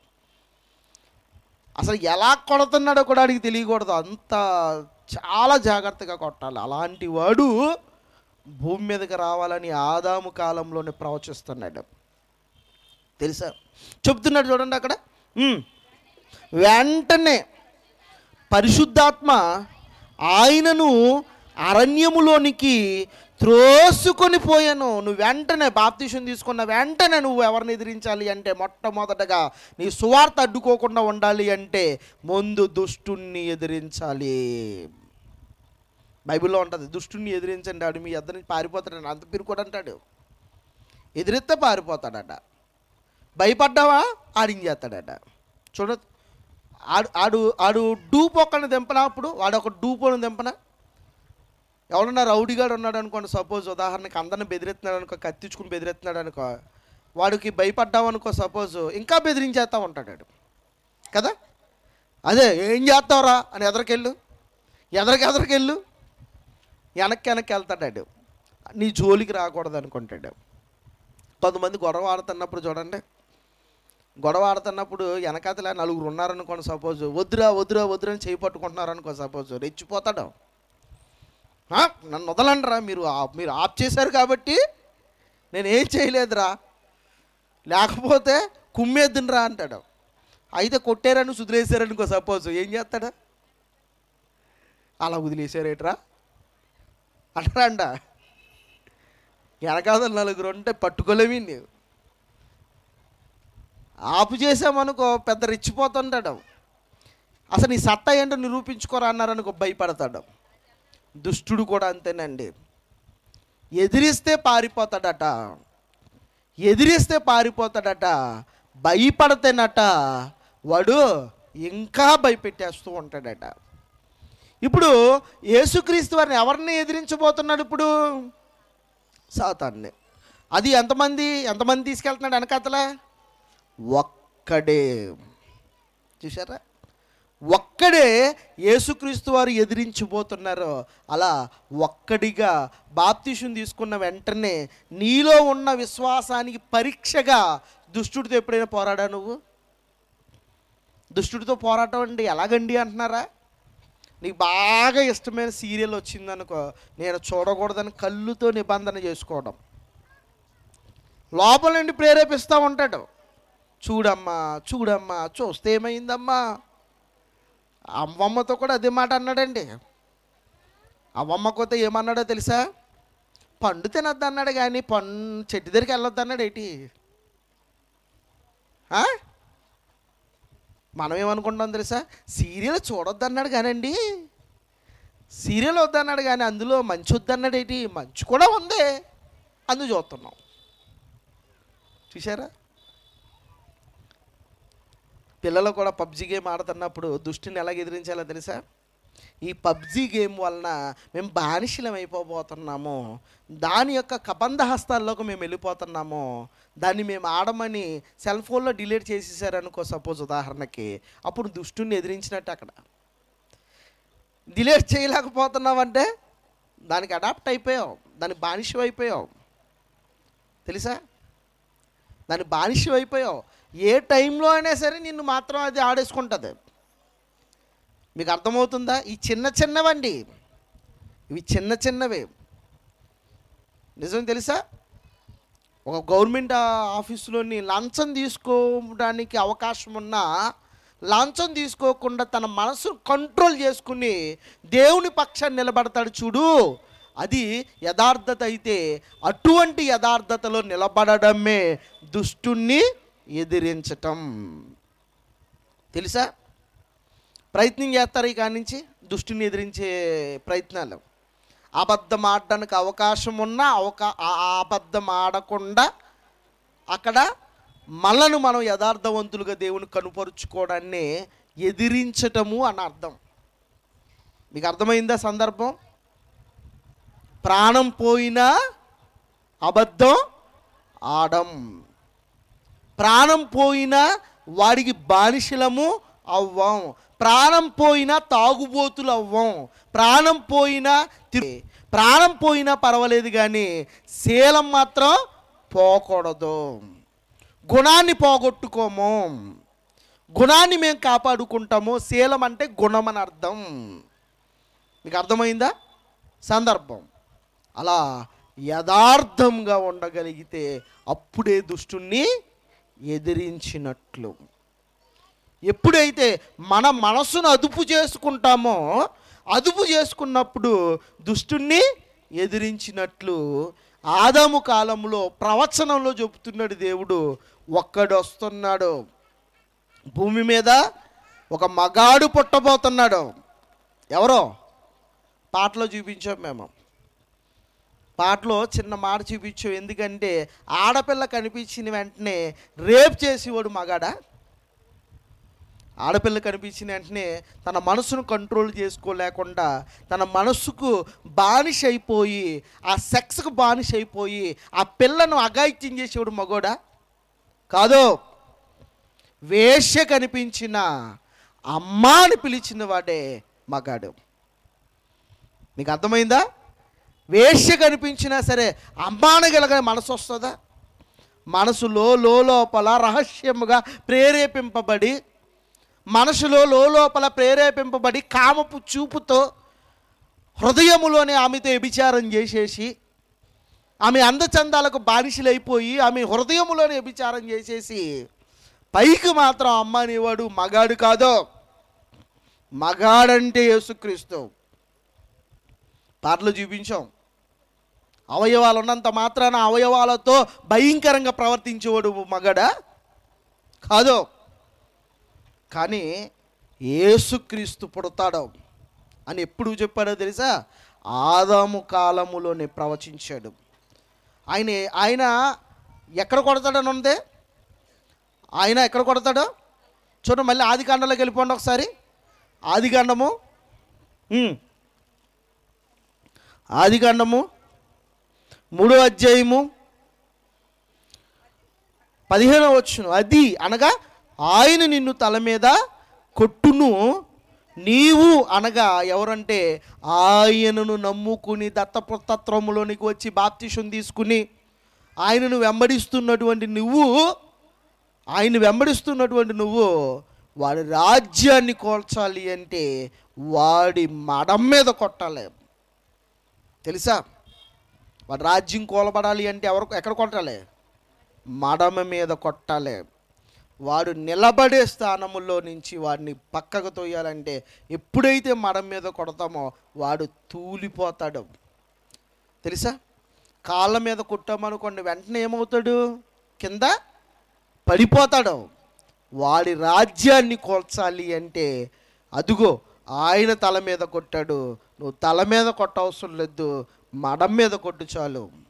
Speaker 1: అసలు ఎలా కొడుతున్నాడో కూడా అడిగి తెలియకూడదు అంత చాలా జాగ్రత్తగా కొట్టాలి అలాంటి వాడు భూమి మీదకి రావాలని ఆదాము కాలంలోనే ప్రవచిస్తున్నాడు తెలుసా చెప్తున్నాడు చూడండి అక్కడ ఉమ్. వెంటనే పరిశుద్ధాత్మ ఆయనను అరణ్యములోనికి త్రోసుకొని పోయాను నువ్వు వెంటనే బాప్తీసం తీసుకున్న వెంటనే నువ్వు ఎవరిని ఎదిరించాలి అంటే మొట్టమొదటగా నీ సువార్త అడ్డుకోకుండా ఉండాలి అంటే ముందు దుష్టుణ్ణి ఎదిరించాలి బైబిల్లో ఉంటుంది దుష్టుణ్ణి ఎదిరించండి ఆడు మీ ఇద్దరిని పారిపోతాడని అంత పిరుకోడు అంటాడు ఎదిరిస్తే పారిపోతాడట భయపడ్డావా ఆడించేస్తాడట చూడ ఆడు ఆడు ఆడు డూప్ ఒక్కడిని దింపనప్పుడు వాడు ఒక డూపోని దింపన ఎవడన్నా రౌడీగాడు ఉన్నాడు అనుకోండి సపోజ్ ఉదాహరణకి అందరిని బెదిరిస్తున్నాడు అనుకో కత్తించుకుని బెదిరిస్తున్నాడు అనుకో వాడికి భయపడ్డాం అనుకో సపోజ్ ఇంకా బెదిరించేస్తా ఉంటాడు వాడు. కదా అదే ఏం చేస్తావురా అని ఎదరికెళ్ళు ఎదరికి ఎదరికెళ్ళు వెనక్కి వెనక్కి వెళ్తాడు నీ జోలికి రాకూడదు అనుకుంటాడు కొంతమంది గొడవ ఆడుతున్నప్పుడు చూడండి గొడవ ఆడుతున్నప్పుడు వెనకాతల నలుగురు ఉన్నారనుకోండి సపోజ్ వద్దురా వద్దురా వద్దురా అని చేయి పట్టుకుంటున్నారు అనుకో సపోజ్ రెచ్చిపోతాడు "ఆ, నన్ను వదలండిరా మీరు ఆ- మీరు ఆఫ్ చేశారు కాబట్టి నేను ఏం చేయలేదురా లేకపోతే కుమ్మేద్దునరా అంటాడు అయితే కొట్టారని సుదిలేశారనుకో సపోజ్ ఏం చేస్తాడా అలా వదిలేశారేట్రా అంటారంట వెనకాల నలుగురు ఉంటే పట్టుకోలేమి నీవు ఆపు చేసామనుకో పెద్ద రెచ్చిపోతుంటాడు అసలు నీ సత్తా ఏంటో నిరూపించుకోరా అన్నారనుకో భయపడతాడు దుష్టుడు కూడా అంతేనండి ఎదిరిస్తే పారిపోతాడట ఎదిరిస్తే పారిపోతాడట భయపడితేనట వాడు ఇంకా భయపెట్టేస్తూ ఉంటాడట ఇప్పుడు యేసుక్రీస్తు వారిని ఎవరిని ఎదిరించబోతున్నాడు ఇప్పుడు సాతాన్ని అది ఎంతమంది ఎంతమంది తీసుకెళ్తున్నాడు వెనకాతల ఒక్కడే చూసారా ఒక్కడే యేసుక్రీస్తు వారు ఎదిరించిపోతున్నారు అలా ఒక్కడిగా బాప్తిషం తీసుకున్న వెంటనే నీలో ఉన్న విశ్వాసానికి పరీక్షగా దుష్టుడితో ఎప్పుడైనా పోరాడా నువ్వు దుష్టుడితో పోరాటం అండి ఎలాగండి అంటున్నారా నీకు బాగా ఇష్టమైన సీరియల్ వచ్చిందనుకో నేను చూడకూడదని కళ్ళుతో నిబంధన చేసుకోవడం లోపల నుండి ప్రేరేపిస్తూ ఉంటాడు చూడమ్మా చూడమ్మా చూస్తే ఏమైందమ్మా అమ్మమ్మతో కూడా అదే మాట అన్నాడండి అమ్మమ్మకోతే ఏమన్నాడో తెలుసా పండు తినొద్దు అన్నాడు కానీ పన్ చెట్టు దగ్గరికి వెళ్ళొద్దు అన్నాడు ఏంటి ఆ? మనం ఏమనుకుంటాం తెలుసా సీరియల్ చూడొద్దు అన్నాడు కానండి సీరియల్ వద్దన్నాడు కానీ అందులో మంచి వద్దన్నాడు ఏంటి మంచి కూడా ఉంది అందు చూస్తున్నాం చూసారా పిల్లలు కూడా పబ్జి గేమ్ ఆడుతున్నప్పుడు దుష్టిని ఎలా ఎదిరించాలో తెలుసా ఈ పబ్జి గేమ్ వలన మేము బానిసలం అయిపోబోతున్నాము దాని యొక్క కబంధ హస్తాల్లోకి మేము వెళ్ళిపోతున్నాము దాన్ని మేము ఆడమని సెల్ ఫోన్లో డిలీట్ చేసేసారనుకో సపోజ్ ఉదాహరణకి అప్పుడు దుష్టుని ఎదిరించినట్టు అక్కడ డిలీట్ చేయలేకపోతున్నావంటే దానికి అడాప్ట్ అయిపోయావు దాని బానిసం అయిపోయావు తెలుసా దాని బానిసం అయిపోయావు ఏ టైంలో అయినా సరే నిన్ను మాత్రం అది ఆడేసుకుంటుంది మీకు అర్థమవుతుందా ఈ చిన్న చిన్నవండి ఇవి చిన్న చిన్నవే నిజం తెలుసా ఒక గవర్నమెంట్ ఆఫీసులోని లంచం తీసుకోవడానికి అవకాశం ఉన్నా లంచం తీసుకోకుండా తన మనసును కంట్రోల్ చేసుకుని దేవుని పక్షాన్ని నిలబడతాడు చూడు అది యథార్థత అయితే అటువంటి యథార్థతలో నిలబడడమే దుష్టుణ్ణి ఎదిరించటం తెలుసా ప్రయత్నం చేస్తారు ఈ కాడి నుంచి దుష్టిని ఎదిరించే ప్రయత్నాలు అబద్ధం ఆడడానికి అవకాశం ఉన్నా అవకా ఆ ఆ అబద్ధం ఆడకుండా అక్కడ మనను మనం యథార్థవంతులుగా దేవుని కనుపరుచుకోవడాన్ని ఎదిరించటము అని అర్థం మీకు అర్థమైందా సందర్భం ప్రాణం పోయినా అబద్ధం ఆడం ప్రాణం పోయినా వాడికి బానిసలము అవ్వం ప్రాణం పోయినా తాగుబోతులు అవ్వం ప్రాణం పోయినా తి- ప్రాణం పోయినా పర్వాలేదు కానీ శీలం మాత్రం పోకూడదు గుణాన్ని పోగొట్టుకోము గుణాన్ని మేము కాపాడుకుంటాము శీలం అంటే గుణం అని అర్థం మీకు అర్థమైందా సందర్భం అలా యథార్థంగా ఉండగలిగితే అప్పుడే దుష్టుణ్ణి ఎదిరించినట్లు ఎప్పుడైతే మన మనసును అదుపు చేసుకుంటామో అదుపు చేసుకున్నప్పుడు దుష్టుణ్ణి ఎదిరించినట్లు ఆదాము కాలంలో ప్రవచనంలో చెబుతున్నాడు దేవుడు ఒక్కడు వస్తున్నాడు భూమి మీద ఒక మగాడు పుట్టబోతున్నాడు ఎవరో పాటలో చూపించాం మేము పాటలో చిన్న మాట చూపించాం ఎందుకంటే ఆడపిల్ల కనిపించిన వెంటనే రేప్ చేసేవాడు మగాడా ఆడపిల్ల కనిపించిన వెంటనే తన మనసును కంట్రోల్ చేసుకోలేకుండా తన మనస్సుకు బానిస అయిపోయి ఆ సెక్స్కు బానిస అయిపోయి ఆ పిల్లను అఘాయిత్యం చేసేవాడు మగోడా కాదు వేష్య కనిపించిన అమ్మ అని పిలిచిన వాడే మగాడు మీకు అర్థమైందా వేష్య కనిపించినా సరే అమ్మానగలగా మనసు వస్తుందా మనసులో లోపల రహస్యముగా ప్రేరేపింపబడి మనసులో లోపల ప్రేరేపింపబడి కామపు చూపుతో హృదయములోనే ఆమెతో వ్యభిచారం చేసేసి ఆమె అందచందాలకు బానిసలైపోయి ఆమె హృదయములోనే వ్యభిచారం చేసేసి పైకి మాత్రం అమ్మ అనేవాడు మగాడు కాదో మగాడంటే యేసుక్రీస్తు పాటలు చూపించాం అవయవాలు ఉన్నంత మాత్రాన అవయవాలతో భయంకరంగా ప్రవర్తించేవాడు మగడా కాదు కానీ యేసుక్రీస్తు పుడతాడు అని ఎప్పుడు చెప్పాడో తెలుసా ఆదాము కాలములోనే ప్రవచించాడు ఆయన ఆయన ఎక్కడ కొడతాడని ఉంది ఆయన ఎక్కడ కొడతాడు చూడండి మళ్ళీ ఆది కాండంలోకి వెళ్ళిపోండి ఒకసారి ఆది కాండము ఉమ్. ఆది కాండము మూడో అధ్యాయము పదిహేనవ వచ్చును అది అనగా ఆయన నిన్ను తల మీద కొట్టును నీవు అనగా ఎవరంటే ఆయనను నమ్ముకుని దత్తపుత్రములోనికి వచ్చి బాప్తిషం తీసుకుని ఆయనను వెంబడిస్తున్నటువంటి నువ్వు ఆయన వెంబడిస్తున్నటువంటి నువ్వు వాడి రాజ్యాన్ని కోల్చాలి అంటే వాడి మడం మీద కొట్టాలి తెలుసా వాడి రాజ్యం కోలబడాలి అంటే ఎవరు ఎక్కడ కొట్టాలి మడమ మీద కొట్టాలి వాడు నిలబడే స్థానములో నుంచి వాడిని పక్కకు తోయాలంటే ఎప్పుడైతే మడం మీద కొడతామో వాడు తూలిపోతాడు తెలుసా కాళ్ళ మీద కొట్టామనుకోండి వెంటనే ఏమవుతాడు కింద పడిపోతాడు వాడి రాజ్యాన్ని కోల్చాలి అంటే అదుగో ఆయన తల మీద కొట్టాడు నువ్వు తల మీద కొట్టవసరం లేదు మడం మీద కొట్టు చాలు